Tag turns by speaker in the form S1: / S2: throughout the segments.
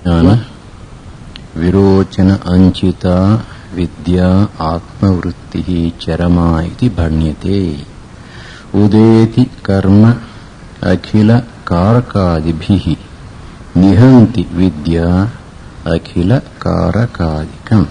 S1: ಜ್ಞಾನ ವಿರೋಚನ ಅಂಚಿತ ವಿದ್ಯಾ ಆತ್ಮವೃತ್ತಿ ಚರಮ ಇತಿ ಭಣ್ಯತೆ ಉದೇತಿ ಕರ್ಮ ಅಖಿಲ ಕಾರಕಾದಿಭಿಃ ನಿಹಂತಿ ವಿದ್ಯಾ ಅಖಿಲ ಕಾರಕಾದಿಕಂ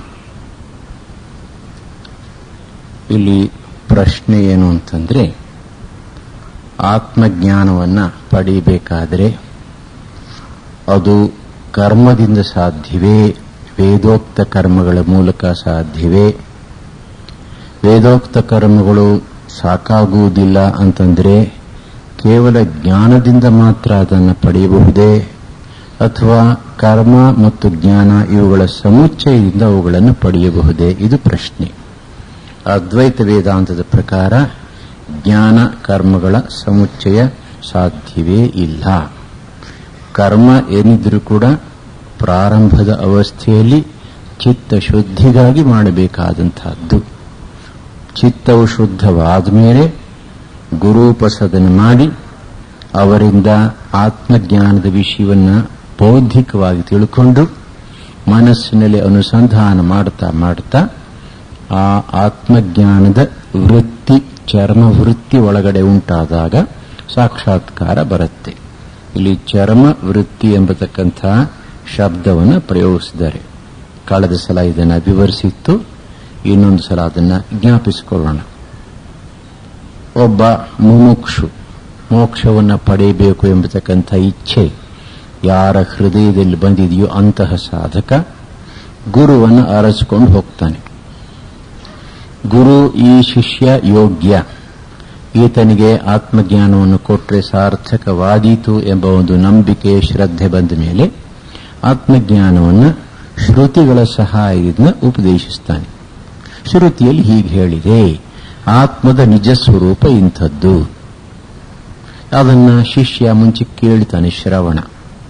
S1: ಇಲ್ಲಿ ಪ್ರಶ್ನೆ ಏನು ಅಂತಂದ್ರೆ ಆತ್ಮಜ್ಞಾನವನ್ನ ಪಡೆಯಬೇಕಾದರೆ ಅದು ಕರ್ಮದಿಂದ ಸಾಧ್ಯವೇ ವೇದೋಕ್ತ ಕರ್ಮಗಳ ಮೂಲಕ ಸಾಧ್ಯವೇ ವೇದೋಕ್ತ ಕರ್ಮಗಳು ಸಾಕಾಗುವುದಿಲ್ಲ ಅಂತಂದ್ರೆ ಕೇವಲ ಜ್ಞಾನದಿಂದ ಮಾತ್ರ ಅದನ್ನು ಪಡೆಯಬಹುದೇ ಅಥವಾ ಕರ್ಮ ಮತ್ತು ಜ್ಞಾನ ಇವುಗಳ ಸಮುಚ್ಚಯದಿಂದ ಅವುಗಳನ್ನು ಪಡೆಯಬಹುದೇ ಇದು ಪ್ರಶ್ನೆ ಅದ್ವೈತ ವೇದಾಂತದ ಪ್ರಕಾರ ಜ್ಞಾನ ಕರ್ಮಗಳ ಸಮುಚ್ಚಯ ಸಾಧ್ಯವೇ ಇಲ್ಲ ಕರ್ಮ ಏನಿದ್ರೂ ಕೂಡ ಪ್ರಾರಂಭದ ಅವಸ್ಥೆಯಲ್ಲಿ ಚಿತ್ತ ಶುದ್ಧಿಗಾಗಿ ಮಾಡಬೇಕಾದಂತಹದ್ದು ಚಿತ್ತವು ಶುದ್ಧವಾದ ಮೇಲೆ ಗುರೂಪಸದನ ಮಾಡಿ ಅವರಿಂದ ಆತ್ಮಜ್ಞಾನದ ವಿಷಯವನ್ನ ಬೌದ್ಧಿಕವಾಗಿ ತಿಳ್ಕೊಂಡು ಮನಸ್ಸಿನಲ್ಲಿ ಅನುಸಂಧಾನ ಮಾಡ್ತಾ ಮಾಡ್ತಾ ಆ ಆತ್ಮಜ್ಞಾನದ ವೃತ್ತಿ ಚರ್ಮ ವೃತ್ತಿ ಒಳಗಡೆ ಉಂಟಾದಾಗ ಸಾಕ್ಷಾತ್ಕಾರ ಬರುತ್ತೆ ಇಲ್ಲಿ ಚರ್ಮ ವೃತ್ತಿ ಎಂಬತಕ್ಕಂಥ ಶಬ್ದವನ್ನು ಪ್ರಯೋಗಿಸಿದ್ದಾರೆ ಕಳೆದ ಸಲ ಇದನ್ನು ವಿವರಿಸಿತ್ತು ಇನ್ನೊಂದು ಸಲ ಅದನ್ನು ಜ್ಞಾಪಿಸಿಕೊಳ್ಳೋಣ ಒಬ್ಬ ಮುಮುಕ್ಷು ಮೋಕ್ಷವನ್ನು ಪಡೆಯಬೇಕು ಎಂಬತಕ್ಕಂಥ ಇಚ್ಛೆ ಯಾರ ಹೃದಯದಲ್ಲಿ ಬಂದಿದೆಯೋ ಅಂತಹ ಸಾಧಕ ಗುರುವನ್ನು ಅರಸಿಕೊಂಡು ಹೋಗ್ತಾನೆ ಗುರು ಈ ಶಿಷ್ಯ ಯೋಗ್ಯ ಈತನಿಗೆ ಆತ್ಮಜ್ಞಾನವನ್ನು ಕೊಟ್ಟರೆ ಸಾರ್ಥಕವಾದೀತು ಎಂಬ ಒಂದು ನಂಬಿಕೆ ಶ್ರದ್ಧೆ ಬಂದ ಮೇಲೆ ಆತ್ಮಜ್ಞಾನವನ್ನು ಶ್ರುತಿಗಳ ಸಹಾಯದಿಂದ ಉಪದೇಶಿಸ್ತಾನೆ ಶ್ರುತಿಯಲ್ಲಿ ಹೀಗೆ ಹೇಳಿದೆ ಆತ್ಮದ ನಿಜ ಸ್ವರೂಪ ಇಂಥದ್ದು ಅದನ್ನ ಶಿಷ್ಯ ಮುಂಚೆ ಕೇಳ್ತಾನೆ ಶ್ರವಣ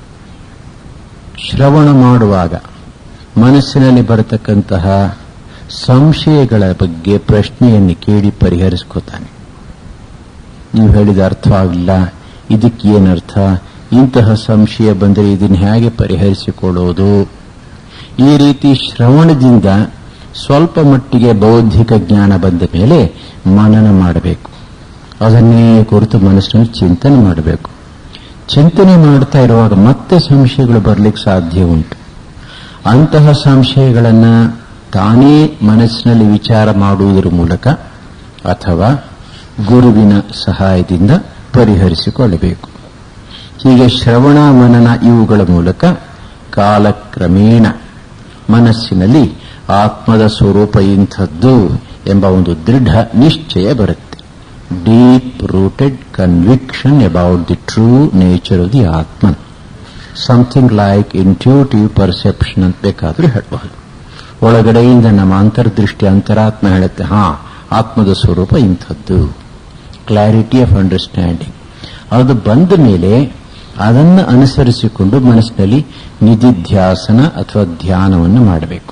S1: ಶ್ರವಣ ಮಾಡುವಾಗ ಮನಸ್ಸಿನಲ್ಲಿ ಬರತಕ್ಕಂತಹ ಸಂಶಯಗಳ ಬಗ್ಗೆ ಪ್ರಶ್ನೆಯನ್ನು ಕೇಳಿ ಪರಿಹರಿಸ್ಕೋತಾನೆ ನೀವು ಹೇಳಿದ ಅರ್ಥವಾಗಿಲ್ಲ ಇದಕ್ಕೆ ಏನರ್ಥ ಇಂತಹ ಸಂಶಯ ಬಂದರೆ ಇದನ್ನು ಹೇಗೆ ಪರಿಹರಿಸಿಕೊಳ್ಳೋದು ಈ ರೀತಿ ಶ್ರವಣದಿಂದ ಸ್ವಲ್ಪ ಮಟ್ಟಿಗೆ ಬೌದ್ಧಿಕ ಜ್ಞಾನ ಬಂದ ಮೇಲೆ ಮನನ ಮಾಡಬೇಕು ಅದನ್ನೇ ಕುರಿತು ಮನಸ್ಸಿನಲ್ಲಿ ಚಿಂತನೆ ಮಾಡಬೇಕು ಚಿಂತನೆ ಮಾಡ್ತಾ ಇರುವಾಗ ಮತ್ತೆ ಸಂಶಯಗಳು ಬರಲಿಕ್ಕೆ ಸಾಧ್ಯ ಉಂಟು ಅಂತಹ ಸಂಶಯಗಳನ್ನು ತಾನೇ ಮನಸ್ಸಿನಲ್ಲಿ ವಿಚಾರ ಮಾಡುವುದರ ಮೂಲಕ ಅಥವಾ ಗುರುವಿನ ಸಹಾಯದಿಂದ ಪರಿಹರಿಸಿಕೊಳ್ಳಬೇಕು ಹೀಗೆ ಶ್ರವಣ ಮನನ ಇವುಗಳ ಮೂಲಕ ಕಾಲಕ್ರಮೇಣ ಮನಸ್ಸಿನಲ್ಲಿ ಆತ್ಮದ ಸ್ವರೂಪ ಇಂಥದ್ದು ಎಂಬ ಒಂದು ದೃಢ ನಿಶ್ಚಯ ಬರುತ್ತೆ deep rooted conviction about the true nature of the atma something like intuitive perception ಅಂತ ಬೇಕಾದರೂ ಹೇಳಬಹುದು ಒಳಗಡೆಯಿಂದ ನಮ್ಮ ಅಂತರ್ದೃಷ್ಟಿ ಅಂತರಾತ್ಮ ಹೇಳುತ್ತೆ ಹಾ ಆತ್ಮದ ಸ್ವರೂಪ ಇಂಥದ್ದು ಕ್ಲಾರಿಟಿ ಆಫ್ ಅಂಡರ್ಸ್ಟ್ಯಾಂಡಿಂಗ್ ಅದು ಬಂದ ಮೇಲೆ ಅದನ್ನು ಅನುಸರಿಸಿಕೊಂಡು ಮನಸ್ಸಿನಲ್ಲಿ ನಿಧಿಧ್ಯಾಸನ ಅಥವಾ ಧ್ಯಾನವನ್ನು ಮಾಡಬೇಕು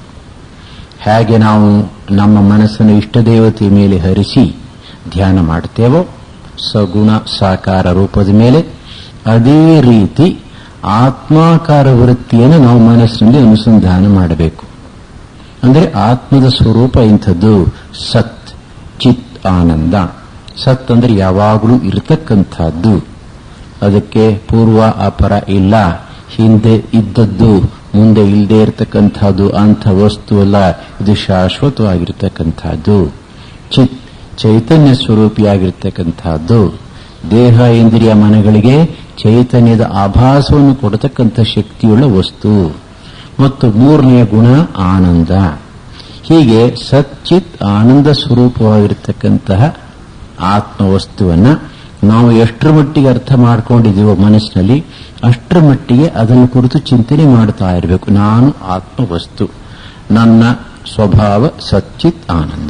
S1: ಹೇಗೆ ನಾವು ನಮ್ಮ ಮನಸ್ಸನ್ನು ಇಷ್ಟ ದೇವತೆಯ ಮೇಲೆ ಹರಿಸಿ ಧ್ಯಾನ ಮಾಡ್ತೇವೋ ಸಗುಣ ಸಾಕಾರ ರೂಪದ ಮೇಲೆ ಅದೇ ರೀತಿ ಆತ್ಮಾಕಾರ ವೃತ್ತಿಯನ್ನು ನಾವು ಮನಸ್ಸಿನಲ್ಲಿ ಅನುಸಂಧಾನ ಮಾಡಬೇಕು ಅಂದರೆ ಆತ್ಮದ ಸ್ವರೂಪ ಇಂಥದ್ದು ಸತ್ ಚಿತ್ ಆನಂದ ಸತ್ ಅಂದ್ರೆ ಯಾವಾಗಲೂ ಇರತಕ್ಕಂಥದ್ದು ಅದಕ್ಕೆ ಪೂರ್ವ ಅಪರ ಇಲ್ಲ ಹಿಂದೆ ಇದ್ದದ್ದು ಮುಂದೆ ಇಲ್ಲದೆ ಇರತಕ್ಕಂಥದ್ದು ಅಂಥ ವಸ್ತು ಅಲ್ಲ ಇದು ಶಾಶ್ವತವಾಗಿರ್ತಕ್ಕಂಥದ್ದು ಚಿತ್ ಚೈತನ್ಯ ಸ್ವರೂಪಿಯಾಗಿರ್ತಕ್ಕಂಥದ್ದು ದೇಹ ಇಂದ್ರಿಯ ಮನಗಳಿಗೆ ಚೈತನ್ಯದ ಆಭಾಸವನ್ನು ಕೊಡತಕ್ಕಂಥ ಶಕ್ತಿಯುಳ್ಳ ವಸ್ತು ಮತ್ತು ಮೂರನೆಯ ಗುಣ ಆನಂದ ಹೀಗೆ ಸಚ್ಚಿತ್ ಆನಂದ ಸ್ವರೂಪವಾಗಿರ್ತಕ್ಕಂತಹ ಆತ್ಮವಸ್ತುವನ್ನ ನಾವು ಎಷ್ಟರ ಮಟ್ಟಿಗೆ ಅರ್ಥ ಮಾಡ್ಕೊಂಡಿದ್ದೀವೋ ಮನಸ್ಸಿನಲ್ಲಿ ಅಷ್ಟರ ಮಟ್ಟಿಗೆ ಅದನ್ನು ಕುರಿತು ಚಿಂತನೆ ಮಾಡ್ತಾ ಇರಬೇಕು ನಾನು ಆತ್ಮವಸ್ತು ನನ್ನ ಸ್ವಭಾವ ಸಚ್ಚಿತ್ ಆನಂದ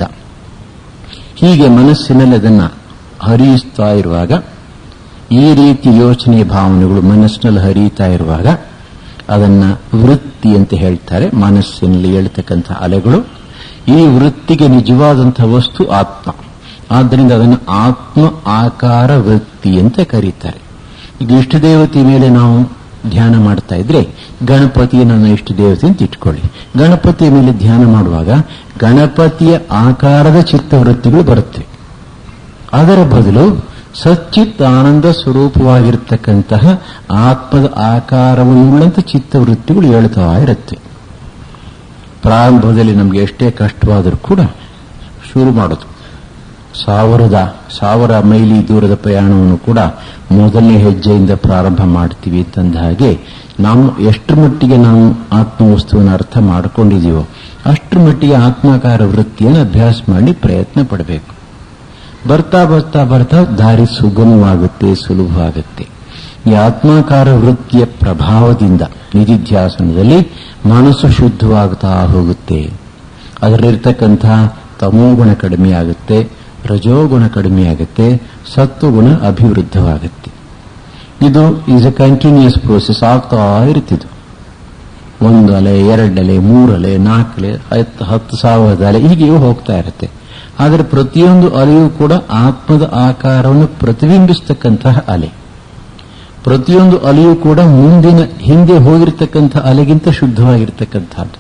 S1: ಹೀಗೆ ಮನಸ್ಸಿನಲ್ಲಿ ಅದನ್ನ ಹರಿಯಿಸ್ತಾ ಇರುವಾಗ ಈ ರೀತಿ ಯೋಚನೆ ಭಾವನೆಗಳು ಮನಸ್ಸಿನಲ್ಲಿ ಹರಿಯುತ್ತಾ ಇರುವಾಗ ಅದನ್ನ ವೃತ್ತಿ ಅಂತ ಹೇಳ್ತಾರೆ ಮನಸ್ಸಿನಲ್ಲಿ ಹೇಳ್ತಕ್ಕಂಥ ಅಲೆಗಳು ಈ ವೃತ್ತಿಗೆ ನಿಜವಾದಂತಹ ವಸ್ತು ಆತ್ಮ ಆದ್ದರಿಂದ ಅದನ್ನು ಆತ್ಮ ಆಕಾರ ವೃತ್ತಿ ಅಂತ ಕರೀತಾರೆ ಈಗ ಇಷ್ಟ ದೇವತೆ ಮೇಲೆ ನಾವು ಧ್ಯಾನ ಮಾಡ್ತಾ ಇದ್ರೆ ಗಣಪತಿ ನನ್ನ ಇಷ್ಟು ದೇವತೆ ಅಂತ ಇಟ್ಕೊಳ್ಳಿ ಗಣಪತಿಯ ಮೇಲೆ ಧ್ಯಾನ ಮಾಡುವಾಗ ಗಣಪತಿಯ ಆಕಾರದ ಚಿತ್ತವೃತ್ತಿಗಳು ಬರುತ್ತವೆ ಅದರ ಬದಲು ಸಚ್ಚಿತ್ ಆನಂದ ಸ್ವರೂಪವಾಗಿರ್ತಕ್ಕಂತಹ ಆತ್ಮದ ಆಕಾರವನ್ನುಳ್ಳಂತ ಚಿತ್ತವೃತ್ತಿಗಳು ಹೇಳ್ತಾ ಇರುತ್ತೆ ಪ್ರಾರಂಭದಲ್ಲಿ ನಮಗೆ ಎಷ್ಟೇ ಕಷ್ಟವಾದರೂ ಕೂಡ ಶುರು ಮಾಡೋದು ಸಾವಿರದ ಸಾವಿರ ಮೈಲಿ ದೂರದ ಪ್ರಯಾಣವನ್ನು ಕೂಡ ಮೊದಲನೇ ಹೆಜ್ಜೆಯಿಂದ ಪ್ರಾರಂಭ ಮಾಡ್ತೀವಿ ಅಂತಂದ ಹಾಗೆ ನಾವು ಎಷ್ಟರ ಮಟ್ಟಿಗೆ ನಾವು ಆತ್ಮವಸ್ತುವನ್ನು ಅರ್ಥ ಮಾಡಿಕೊಂಡಿದೀವೋ ಅಷ್ಟರ ಮಟ್ಟಿಗೆ ಆತ್ಮಾಕಾರ ವೃತ್ತಿಯನ್ನು ಅಭ್ಯಾಸ ಮಾಡಿ ಪ್ರಯತ್ನ ಪಡಬೇಕು ಬರ್ತಾ ಬರ್ತಾ ಬರ್ತಾ ದಾರಿ ಸುಗಮವಾಗುತ್ತೆ ಸುಲಭವಾಗುತ್ತೆ ಈ ಆತ್ಮಾಕಾರ ವೃತ್ತಿಯ ಪ್ರಭಾವದಿಂದ ನಿಧಿಧ್ಯಾಸನದಲ್ಲಿ ಮನಸ್ಸು ಶುದ್ಧವಾಗ್ತಾ ಹೋಗುತ್ತೆ ಅದರಲ್ಲಿರ್ತಕ್ಕಂತಹ ತಮೋಗುಣ ಕಡಿಮೆ ಆಗುತ್ತೆ ರಜೋಗುಣ ಕಡಿಮೆ ಆಗುತ್ತೆ ಸತ್ವಗುಣ ಅಭಿವೃದ್ಧವಾಗುತ್ತೆ ಇದು ಈಸ್ ಎ ಕಂಟಿನ್ಯೂಸ್ ಪ್ರೋಸೆಸ್ ಆಗ್ತಾ ಇರ್ತಿದ್ದು ಒಂದು ಅಲೆ ಎರಡಲೆ ಮೂರಲೆ ನಾಲ್ಕಲೆ ಹತ್ತು ಹತ್ತು ಸಾವಿರದ ಅಲೆ ಹೀಗೆಯೂ ಹೋಗ್ತಾ ಇರುತ್ತೆ ಆದರೆ ಪ್ರತಿಯೊಂದು ಅಲೆಯೂ ಕೂಡ ಆತ್ಮದ ಆಕಾರವನ್ನು ಪ್ರತಿಬಿಂಬಿಸ್ತಕ್ಕಂತಹ ಅಲೆ ಪ್ರತಿಯೊಂದು ಅಲೆಯೂ ಕೂಡ ಮುಂದಿನ ಹಿಂದೆ ಹೋಗಿರ್ತಕ್ಕಂಥ ಅಲೆಗಿಂತ ಶುದ್ಧವಾಗಿರ್ತಕ್ಕಂಥದ್ದು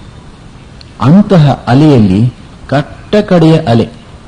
S1: ಅಂತಹ ಅಲೆಯಲ್ಲಿ ಕಟ್ಟ ಕಡೆಯ ಅಲೆ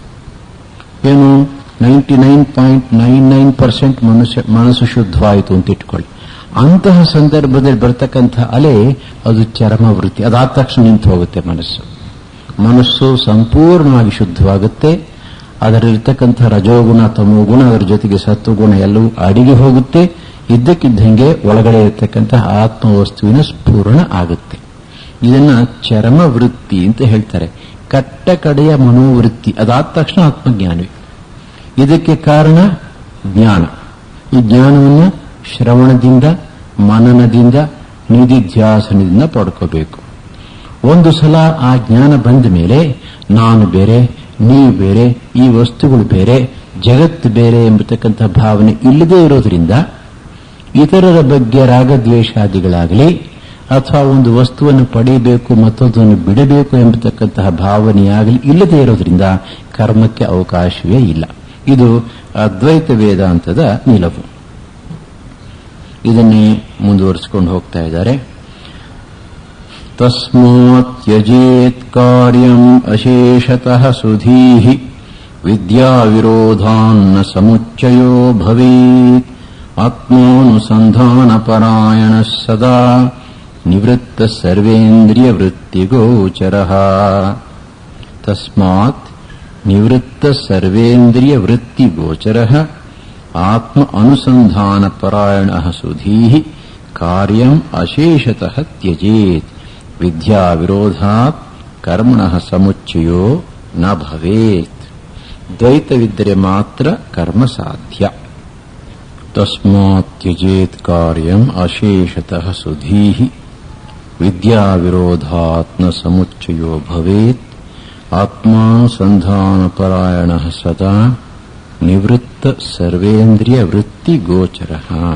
S1: ಏನು ninety nine point nine nine percent ಮನುಷ್ಯ ಮನಸ್ಸು ಶುದ್ಧವಾಯಿತು ಅಂತ ಇಟ್ಕೊಳ್ಳಿ ಅಂತಹ ಸಂದರ್ಭದಲ್ಲಿ ಬರ್ತಕ್ಕಂಥ ಅಲೆ ಅದು ಚರಮ ವೃತ್ತಿ ಅದಾದ ತಕ್ಷಣ ನಿಂತು ಹೋಗುತ್ತೆ ಮನಸ್ಸು ಮನಸ್ಸು ಸಂಪೂರ್ಣವಾಗಿ ಶುದ್ಧವಾಗುತ್ತೆ ಅದರಲ್ಲಿರ್ತಕ್ಕಂಥ ರಜೋಗುಣ ತಮೋಗುಣ ಅದರ ಜೊತೆಗೆ ಸತ್ವಗುಣ ಎಲ್ಲವೂ ಅಡಿಗೆ ಹೋಗುತ್ತೆ ಇದ್ದಕ್ಕಿದ್ದಂಗೆ ಒಳಗಡೆ ಇರತಕ್ಕಂತಹ ಆತ್ಮವಸ್ತುವಿನ ಸ್ಫೂರ್ಣ ಆಗುತ್ತೆ ಇದನ್ನ ಚರಮ ವೃತ್ತಿ ಅಂತ ಹೇಳ್ತಾರೆ ಕಟ್ಟ ಕಡೆಯ ಮನೋವೃತ್ತಿ ಅದಾದ ತಕ್ಷಣ ಆತ್ಮಜ್ಞಾನವೇ ಇದಕ್ಕೆ ಕಾರಣ ಜ್ಞಾನ ಈ ಜ್ಞಾನವನ್ನು ಶ್ರವಣದಿಂದ ಮನನದಿಂದ ನಿಧಿಧ್ಯಾಸನದಿಂದ ಪಡ್ಕೋಬೇಕು ಒಂದು ಸಲ ಆ ಜ್ಞಾನ ಬಂದ ಮೇಲೆ ನಾನು ಬೇರೆ ನೀವು ಬೇರೆ ಈ ವಸ್ತುಗಳು ಬೇರೆ ಜಗತ್ತು ಬೇರೆ ಎಂಬತಕ್ಕಂಥ ಭಾವನೆ ಇಲ್ಲದೇ ಇರೋದ್ರಿಂದ ಇತರರ ಬಗ್ಗೆ ರಾಗದ್ವೇಷಾದಿಗಳಾಗಲಿ ಅಥವಾ ಒಂದು ವಸ್ತುವನ್ನು ಪಡೆಯಬೇಕು ಮತ್ತೊಂದನ್ನು ಬಿಡಬೇಕು ಎಂಬತಕ್ಕಂತಹ ಭಾವನೆಯಾಗಲಿ ಇಲ್ಲದೇ ಇರೋದ್ರಿಂದ ಕರ್ಮಕ್ಕೆ ಅವಕಾಶವೇ ಇಲ್ಲ ಇದು ಅದ್ವೈತ ವೇದಾಂತದ ನಿಲವು ಇದನ್ನೇ ಮುಂದುವರಿಸಿಕೊಂಡು ಹೋಗ್ತಾ ಇದ್ದಾರೆ ತಸ್ಮಾತ್ ತ್ಯಜೇತ್ ಕಾರ್ಯಂ ಅಶೇಷತಃ ಸುಧೀಃ ವಿದ್ಯಾವಿರೋಧಾನ್ನ ಸಮುಚ್ಚಯೋ ಭವೇತ್ ಆತ್ಮಾನುಸಂಧಾನಪರಾಯಣ ಸದಾ ನಿವೃತ್ತ ಸರ್ವೇಂದ್ರಿಯ ವೃತ್ತಿಗೋಚರ ತಸ್ಮಾತ್ ನಿವೃತ್ತ ಸರ್ವೇಂದ್ರಿಯ ವೃತ್ತಿಗೋಚರ ಆತ್ಮ ಅನುಸಂಧಾನಪರಾಯಣ ಸುಧೀ ಕಾರ್ಯಂ ಅಶೇಷತಃ ತ್ಯಜೇತ್ ವಿದ್ಯಾ ವಿರೋಧಾತ್ ಕರ್ಮಣ ಸಮುಚ್ಚಯೋ ನ ಭವೇತ್ ದ್ವೈತವಿದ್ದರೆ ಮಾತ್ರ ಕರ್ಮ ಸಾಧ್ಯ ತಸ್ಮಾತ್ ತ್ಯಜೇತ್ ಕಾರ್ಯಂ ಅಶೇಷತಃ ಸುಧೀ ವಿದ್ಯಾ ವಿರೋಧಾತ್ ನ ಸಮುಚ್ಚಯೋ ಭವೇತ್ ಆತ್ಮಾನುಸಂಧಾನಪರಾಯಣ ಸದಾ ನಿವೃತ್ತ ಸರ್ವೇಂದ್ರಿಯ ವೃತ್ತಿ ಗೋಚರ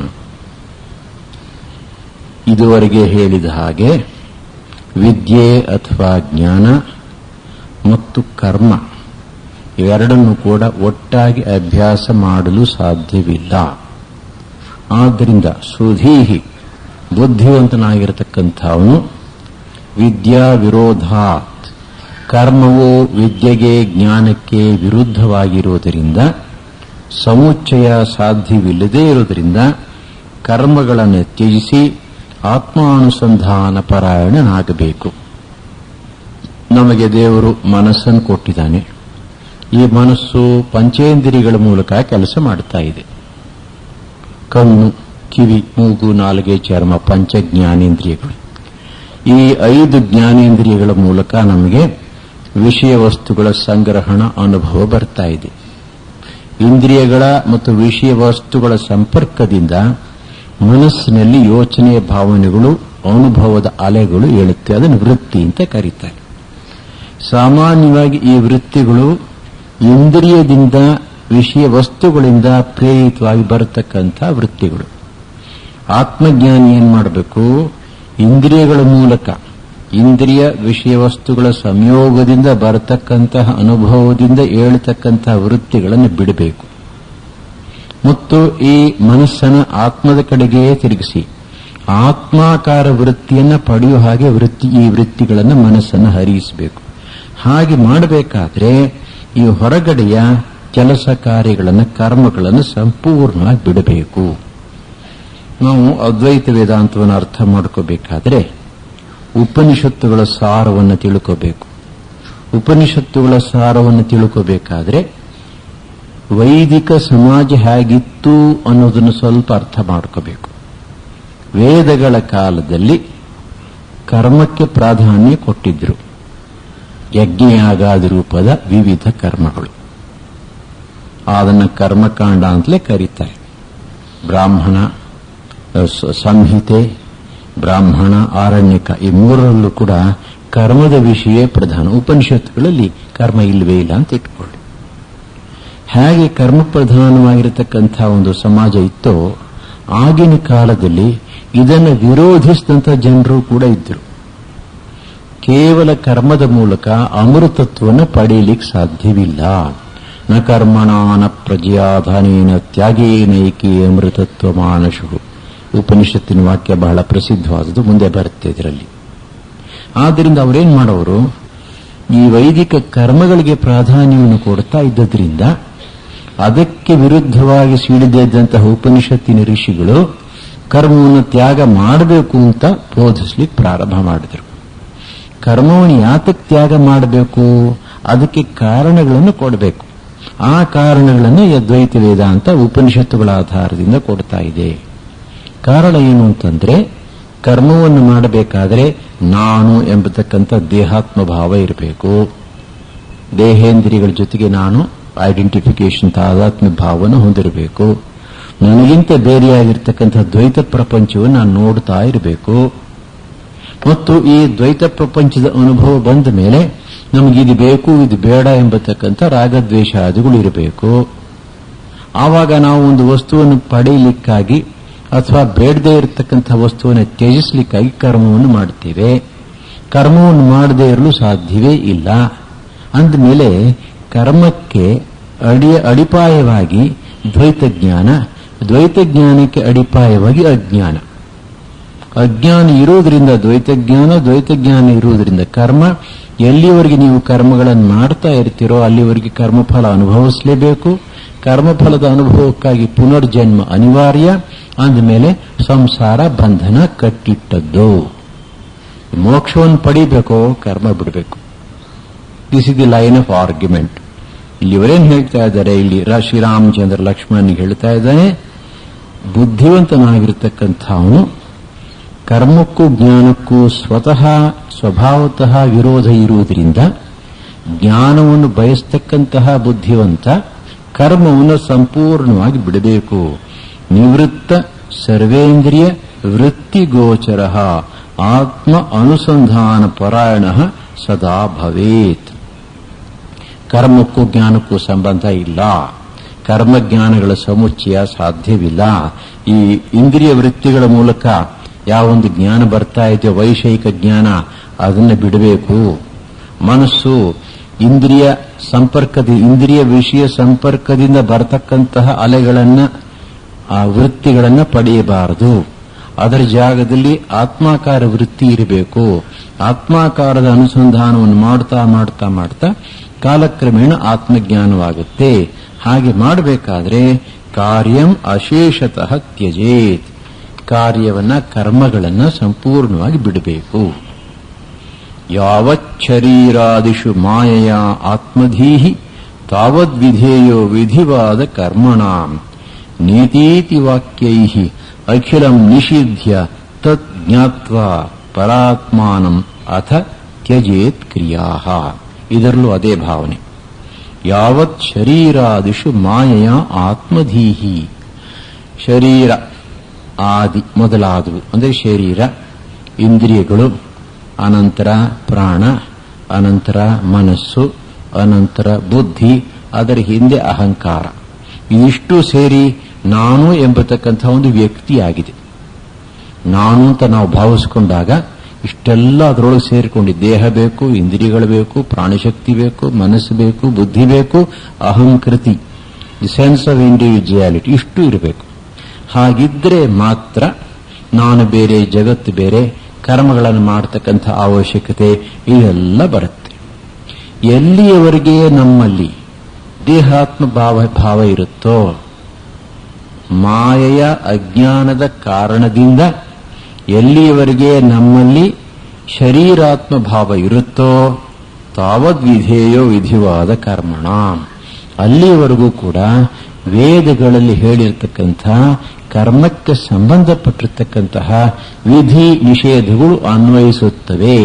S1: ಇದುವರೆಗೆ ಹೇಳಿದ ಹಾಗೆ ವಿದ್ಯೆ ಅಥವಾ ಜ್ಞಾನ ಮತ್ತು ಕರ್ಮ ಇವೆರಡನ್ನು ಕೂಡ ಒಟ್ಟಾಗಿ ಅಭ್ಯಾಸ ಮಾಡಲು ಸಾಧ್ಯವಿಲ್ಲ ಆದ್ದರಿಂದ ಸುಧೀಹಿ ಬುದ್ಧಿವಂತನಾಗಿರತಕ್ಕಂಥವನು ವಿದ್ಯಾ ವಿರೋಧಾತ್ ಕರ್ಮವು ವಿದ್ಯೆಗೆ ಜ್ಞಾನಕ್ಕೆ ವಿರುದ್ಧವಾಗಿರುವುದರಿಂದ ಸಮುಚ್ಚಯ ಸಾಧ್ಯವಿಲ್ಲದೇ ಇರುವುದರಿಂದ ಕರ್ಮಗಳನ್ನು ತ್ಯಜಿಸಿ ಆತ್ಮಾನುಸಂಧಾನ ಪರಾಯಣನಾಗಬೇಕು ನಮಗೆ ದೇವರು ಮನಸ್ಸನ್ನು ಕೊಟ್ಟಿದ್ದಾನೆ ಈ ಮನಸ್ಸು ಪಂಚೇಂದ್ರಿಯಗಳ ಮೂಲಕ ಕೆಲಸ ಮಾಡುತ್ತಾ ಇದೆ ಕಣ್ಣು ಕಿವಿ ಮೂಗು ನಾಲಿಗೆ ಚರ್ಮ ಪಂಚ ಜ್ಞಾನೇಂದ್ರಿಯಗಳು ಈ ಐದು ಜ್ಞಾನೇಂದ್ರಿಯಗಳ ಮೂಲಕ ನಮಗೆ ವಿಷಯ ವಸ್ತುಗಳ ಸಂಗ್ರಹಣ ಅನುಭವ ಬರ್ತಾ ಇದೆ ಇಂದ್ರಿಯಗಳ ಮತ್ತು ವಿಷಯ ವಸ್ತುಗಳ ಸಂಪರ್ಕದಿಂದ ಮನಸ್ಸಿನಲ್ಲಿ ಯೋಚನೆಯ ಭಾವನೆಗಳು ಅನುಭವದ ಅಲೆಗಳು ಏಳುತ್ತೆ ಅದನ್ನು ವೃತ್ತಿ ಅಂತ ಕರೀತಾರೆ ಸಾಮಾನ್ಯವಾಗಿ ಈ ವೃತ್ತಿಗಳು ಇಂದ್ರಿಯದಿಂದ ವಿಷಯ ವಸ್ತುಗಳಿಂದ ಪ್ರೇರಿತವಾಗಿ ಬರತಕ್ಕಂಥ ವೃತ್ತಿಗಳು ಆತ್ಮಜ್ಞಾನಿ ಏನ್ ಮಾಡಬೇಕು ಇಂದ್ರಿಯಗಳ ಮೂಲಕ ಇಂದ್ರಿಯ ವಿಷಯ ವಸ್ತುಗಳ ಸಂಯೋಗದಿಂದ ಬರತಕ್ಕಂತಹ ಅನುಭವದಿಂದ ಏಳತಕ್ಕಂತಹ ವೃತ್ತಿಗಳನ್ನು ಬಿಡಬೇಕು ಮತ್ತು ಈ ಮನಸ್ಸನ್ನು ಆತ್ಮದ ಕಡೆಗೆ ತಿರುಗಿಸಿ ಆತ್ಮಾಕಾರ ವೃತ್ತಿಯನ್ನ ಪಡೆಯುವ ಹಾಗೆ ವೃತ್ತಿ ಈ ವೃತ್ತಿಗಳನ್ನು ಮನಸ್ಸನ್ನು ಹರಿಸಬೇಕು ಹಾಗೆ ಮಾಡಬೇಕಾದ್ರೆ ಈ ಹೊರಗಡೆಯ ಕೆಲಸ ಕಾರ್ಯಗಳನ್ನು ಕರ್ಮಗಳನ್ನು ಸಂಪೂರ್ಣವಾಗಿ ಬಿಡಬೇಕು ನಾವು ಅದ್ವೈತ ವೇದಾಂತವನ್ನು ಅರ್ಥ ಮಾಡ್ಕೋಬೇಕಾದ್ರೆ ಉಪನಿಷತ್ತುಗಳ ಸಾರವನ್ನು ತಿಳ್ಕೋಬೇಕು ಉಪನಿಷತ್ತುಗಳ ಸಾರವನ್ನು ತಿಳ್ಕೋಬೇಕಾದ್ರೆ ವೈದಿಕ ಸಮಾಜ ಹೇಗಿತ್ತು ಅನ್ನೋದನ್ನು ಸ್ವಲ್ಪ ಅರ್ಥ ಮಾಡ್ಕೋಬೇಕು ವೇದಗಳ ಕಾಲದಲ್ಲಿ ಕರ್ಮಕ್ಕೆ ಪ್ರಾಧಾನ್ಯ ಕೊಟ್ಟಿದ್ರು ಯಜ್ಞಯಾಗಾದಿ ರೂಪದ ವಿವಿಧ ಕರ್ಮಗಳು ಅದನ್ನು ಕರ್ಮಕಾಂಡ ಅಂತಲೇ ಕರೀತಾರೆ ಬ್ರಾಹ್ಮಣ ಸ- ಸಂಹಿತೆ ಬ್ರಾಹ್ಮಣ ಆರಣ್ಯಕ ಈ ಮೂರರಲ್ಲೂ ಕೂಡ ಕರ್ಮದ ವಿಷಯ ಪ್ರಧಾನ ಉಪನಿಷತ್ತುಗಳಲ್ಲಿ ಕರ್ಮ ಇಲ್ಲವೇ ಇಲ್ಲ ಅಂತ ಇಟ್ಕೊಳ್ಳಿ ಹೇಗೆ ಕರ್ಮ ಪ್ರಧಾನವಾಗಿರತಕ್ಕಂಥ ಒಂದು ಸಮಾಜ ಇತ್ತೋ ಆಗಿನ ಕಾಲದಲ್ಲಿ ಇದನ್ನು ವಿರೋಧಿಸಿದಂಥ ಜನರು ಕೂಡ ಇದ್ದರು ಕೇವಲ ಕರ್ಮದ ಮೂಲಕ ಅಮೃತತ್ವವನ್ನು ಪಡೆಯಲಿಕ್ಕೆ ಸಾಧ್ಯವಿಲ್ಲ ನ ಕರ್ಮಣಾನ ಪ್ರಜಯಾಧಾನೇನ ತ್ಯಾಗೇನೈಕಿ ಅಮೃತತ್ವ ಮಾನಶು ಉಪನಿಷತ್ತಿನ ವಾಕ್ಯ ಬಹಳ ಪ್ರಸಿದ್ಧವಾದದ್ದು ಮುಂದೆ ಬರುತ್ತೆ ಇದರಲ್ಲಿ ಆದ್ದರಿಂದ ಅವರೇನ್ ಮಾಡೋರು ಈ ವೈದಿಕ ಕರ್ಮಗಳಿಗೆ ಪ್ರಾಧಾನ್ಯವನ್ನು ಕೊಡ್ತಾ ಇದ್ದದ್ರಿಂದ ಅದಕ್ಕೆ ವಿರುದ್ಧವಾಗಿ ಸಿಡಿದಿದ್ದಂತಹ ಉಪನಿಷತ್ತಿನ ಋಷಿಗಳು ಕರ್ಮವನ್ನು ತ್ಯಾಗ ಮಾಡಬೇಕು ಅಂತ ಬೋಧಿಸ್ಲಿಕ್ಕೆ ಪ್ರಾರಂಭ ಮಾಡಿದರು ಕರ್ಮವನ್ನು ಯಾತಕ್ಕೆ ತ್ಯಾಗ ಮಾಡಬೇಕು ಅದಕ್ಕೆ ಕಾರಣಗಳನ್ನು ಕೊಡಬೇಕು ಆ ಕಾರಣಗಳನ್ನು ಈ ಅದ್ವೈತ ವೇದಾಂತ ಉಪನಿಷತ್ತುಗಳ ಆಧಾರದಿಂದ ಕೊಡ್ತಾ ಇದೆ ಕಾರಣ ಏನು ಅಂತಂದ್ರೆ ಕರ್ಮವನ್ನು ಮಾಡಬೇಕಾದರೆ ನಾನು ಎಂಬತಕ್ಕಂಥ ದೇಹಾತ್ಮ ಭಾವ ಇರಬೇಕು ದೇಹೇಂದ್ರಿಯಗಳ ಜೊತೆಗೆ ನಾನು ಐಡೆಂಟಿಫಿಕೇಶನ್ ತಾದಾತ್ಮ್ಯ ಭಾವವನ್ನು ಹೊಂದಿರಬೇಕು ನನಗಿಂತ ಬೇರೆಯಾಗಿರ್ತಕ್ಕಂಥ ದ್ವೈತ ಪ್ರಪಂಚವನ್ನು ನಾನು ನೋಡ್ತಾ ಇರಬೇಕು ಮತ್ತು ಈ ದ್ವೈತ ಪ್ರಪಂಚದ ಅನುಭವ ಬಂದ ಮೇಲೆ ನಮಗೆ ಇದು ಬೇಕು ಇದು ಬೇಡ ಎಂಬತಕ್ಕಂಥ ರಾಗದ್ವೇಷಾದಿಗಳು ಇರಬೇಕು ಆವಾಗ ನಾವು ಒಂದು ವಸ್ತುವನ್ನು ಪಡೆಯಲಿಕ್ಕಾಗಿ ಅಥವಾ ಬೇಡದೇ ಇರತಕ್ಕಂಥ ವಸ್ತುವನ್ನು ತ್ಯಜಿಸಲಿಕ್ಕಾಗಿ ಕರ್ಮವನ್ನು ಮಾಡುತ್ತೇವೆ ಕರ್ಮವನ್ನು ಮಾಡದೇ ಇರಲು ಸಾಧ್ಯವೇ ಇಲ್ಲ ಅಂದಮೇಲೆ ಕರ್ಮಕ್ಕೆ ಅಡಿಯ ಅಡಿಪಾಯವಾಗಿ ದ್ವೈತ ಜ್ಞಾನ ದ್ವೈತ ಜ್ಞಾನಕ್ಕೆ ಅಡಿಪಾಯವಾಗಿ ಅಜ್ಞಾನ ಅಜ್ಞಾನ ಇರುವುದರಿಂದ ದ್ವೈತ ಜ್ಞಾನ ದ್ವೈತ ಜ್ಞಾನ ಇರುವುದರಿಂದ ಕರ್ಮ ಎಲ್ಲಿವರೆಗೆ ನೀವು ಕರ್ಮಗಳನ್ನು ಮಾಡ್ತಾ ಇರ್ತೀರೋ ಅಲ್ಲಿವರೆಗೆ ಕರ್ಮಫಲ ಅನುಭವಿಸಲೇಬೇಕು ಕರ್ಮಫಲದ ಅನುಭವಕ್ಕಾಗಿ ಪುನರ್ಜನ್ಮ ಅನಿವಾರ್ಯ ಅಂದಮೇಲೆ ಸಂಸಾರ ಬಂಧನ ಕಟ್ಟಿಟ್ಟದ್ದು ಮೋಕ್ಷವನ್ನು ಪಡಿಬೇಕೋ ಕರ್ಮ ಬಿಡಬೇಕು this is the line of argument ಇಲ್ಲಿ ಇವರೇನು ಹೇಳ್ತಾ ಇದ್ದಾರೆ ಇಲ್ಲಿ ರ- ಶ್ರೀರಾಮಚಂದ್ರ ಲಕ್ಷ್ಮಣನಿಗೆ ಹೇಳ್ತಾ ಇದ್ದಾನೆ ಬುದ್ಧಿವಂತನಾಗಿರ್ತಕ್ಕಂಥವನು ಕರ್ಮಕ್ಕೂ ಜ್ಞಾನಕ್ಕೂ ಸ್ವತಃ ಸ್ವಭಾವತಃ ವಿರೋಧ ಇರುವುದರಿಂದ ಜ್ಞಾನವನ್ನು ಬಯಸ್ತಕ್ಕಂತಹ ಬುದ್ಧಿವಂತ ಕರ್ಮವನ್ನು ಸಂಪೂರ್ಣವಾಗಿ ಬಿಡಬೇಕು ನಿವೃತ್ತ ಸರ್ವೇಂದ್ರಿಯ ವೃತ್ತಿಗೋಚರ ಆತ್ಮ ಅನುಸಂಧಾನ ಪರಾಯಣ ಸದಾ ಭವೇತ್ ಕರ್ಮಕ್ಕೂ ಜ್ಞಾನಕ್ಕೂ ಸಂಬಂಧ ಇಲ್ಲ ಕರ್ಮಜ್ಞಾನಗಳ ಸಮುಚ್ಚಯ ಸಾಧ್ಯವಿಲ್ಲ ಈ ಇಂದ್ರಿಯ ವೃತ್ತಿಗಳ ಮೂಲಕ ಯಾವೊಂದು ಜ್ಞಾನ ಬರ್ತಾ ಇದೆಯೋ ವೈಷಯಿಕ ಜ್ಞಾನ ಅದನ್ನು ಬಿಡಬೇಕು ಮನಸ್ಸು ಇಂದ್ರಿಯ ಸಂಪರ್ಕದ ಇಂದ್ರಿಯ ವಿಷಯ ಸಂಪರ್ಕದಿಂದ ಬರತಕ್ಕಂತಹ ಅಲೆಗಳನ್ನ ಆ ವೃತ್ತಿಗಳನ್ನು ಪಡೆಯಬಾರದು ಅದರ ಜಾಗದಲ್ಲಿ ಆತ್ಮಾಕಾರ ವೃತ್ತಿ ಇರಬೇಕು ಆತ್ಮಾಕಾರದ ಅನುಸಂಧಾನವನ್ನು ಮಾಡ್ತಾ ಮಾಡ್ತಾ ಮಾಡ್ತಾ ಕಾಲಕ್ರಮೇಣ ಆತ್ಮಜ್ಞಾನವಾಗುತ್ತೆ ಹಾಗೆ ಮಾಡಬೇಕಾದ್ರೆ ಕಾರ್ಯಂ ಅಶೇಷತಃ ತ್ಯಜೇತ್ ಕಾರ್ಯವನ್ನ ಕರ್ಮಗಳನ್ನ ಸಂಪೂರ್ಣವಾಗಿ ಬಿಡಬೇಕು ಯಾವಚ್ಚರೀರಾದಿಷು ಮಾಯೆಯ ಆತ್ಮಧೀಹಿ ತಾವದ್ವಿಧೇಯೋ ವಿಧಿವಾದ ಕರ್ಮಣಾಂ ನೀತೀತಿ ವಾಕ್ಯೈ ಅಖಿಲಂ ನಿಷಿಧ್ಯ ತತ್ ಜ್ಞಾತ್ವಾ ಪರಾತ್ಮಾನಂ ಅಥ ತ್ಯಜೇತ್ ಕ್ರಿಯಾ ಇದರಲ್ಲೂ ಅದೇ ಭಾವನೆ ಯಾವತ್ ಶರೀರಾದಿಷು ಮಾಯೆಯ ಆತ್ಮಧೀಹಿ ಶರೀರ ಆದಿ ಮೊದಲಾದವು ಅಂದರೆ ಶರೀರ ಇಂದ್ರಿಯಗಳು ಅನಂತರ ಪ್ರಾಣ ಅನಂತರ ಮನಸ್ಸು ಅನಂತರ ಬುದ್ಧಿ ಅದರ ಹಿಂದೆ ಅಹಂಕಾರ ಇದಿಷ್ಟು ಸೇರಿ ನಾನು ಎಂಬತಕ್ಕಂಥ ಒಂದು ವ್ಯಕ್ತಿಯಾಗಿದೆ ನಾನು ಅಂತ ನಾವು ಭಾವಿಸ್ಕೊಂಡಾಗ ಇಷ್ಟೆಲ್ಲ ಅದರೊಳಗೆ ಸೇರಿಕೊಂಡು ದೇಹ ಬೇಕು ಇಂದ್ರಿಯಗಳು ಬೇಕು ಪ್ರಾಣಶಕ್ತಿ ಬೇಕು ಮನಸ್ಸು ಬೇಕು ಬುದ್ಧಿ ಬೇಕು ಅಹಂಕೃತಿ ದಿ ಸೆನ್ಸ್ ಆಫ್ ಇಂಡಿವಿಜುವಾಲಿಟಿ ಇಷ್ಟು ಇರಬೇಕು ಹಾಗಿದ್ರೆ ಮಾತ್ರ ನಾನು ಬೇರೆ ಜಗತ್ತು ಬೇರೆ ಕರ್ಮಗಳನ್ನು ಮಾಡತಕ್ಕಂಥ ಅವಶ್ಯಕತೆ ಇದೆಲ್ಲ ಬರುತ್ತೆ ಎಲ್ಲಿಯವರೆಗೆ ನಮ್ಮಲ್ಲಿ ದೇಹಾತ್ಮ ಭಾವ ಭಾವ ಇರುತ್ತೋ ಮಾಯೆಯ ಅಜ್ಞಾನದ ಕಾರಣದಿಂದ ಎಲ್ಲಿಯವರೆಗೆ ನಮ್ಮಲ್ಲಿ ಶರೀರಾತ್ಮ ಭಾವ ಇರುತ್ತೋ ತಾವದ್ ವಿಧೇಯೋ ವಿಧಿವಾದ ಕರ್ಮಣ ಅಲ್ಲಿಯವರೆಗೂ ಕೂಡ ವೇದಗಳಲ್ಲಿ ಹೇಳಿರ್ತಕ್ಕಂಥ ಕರ್ಮಕ್ಕೆ ಸಂಬಂಧಪಟ್ಟಿರ್ತಕ್ಕಂತಹ ವಿಧಿ ನಿಷೇಧಗಳು ಅನ್ವಯಿಸುತ್ತವೆ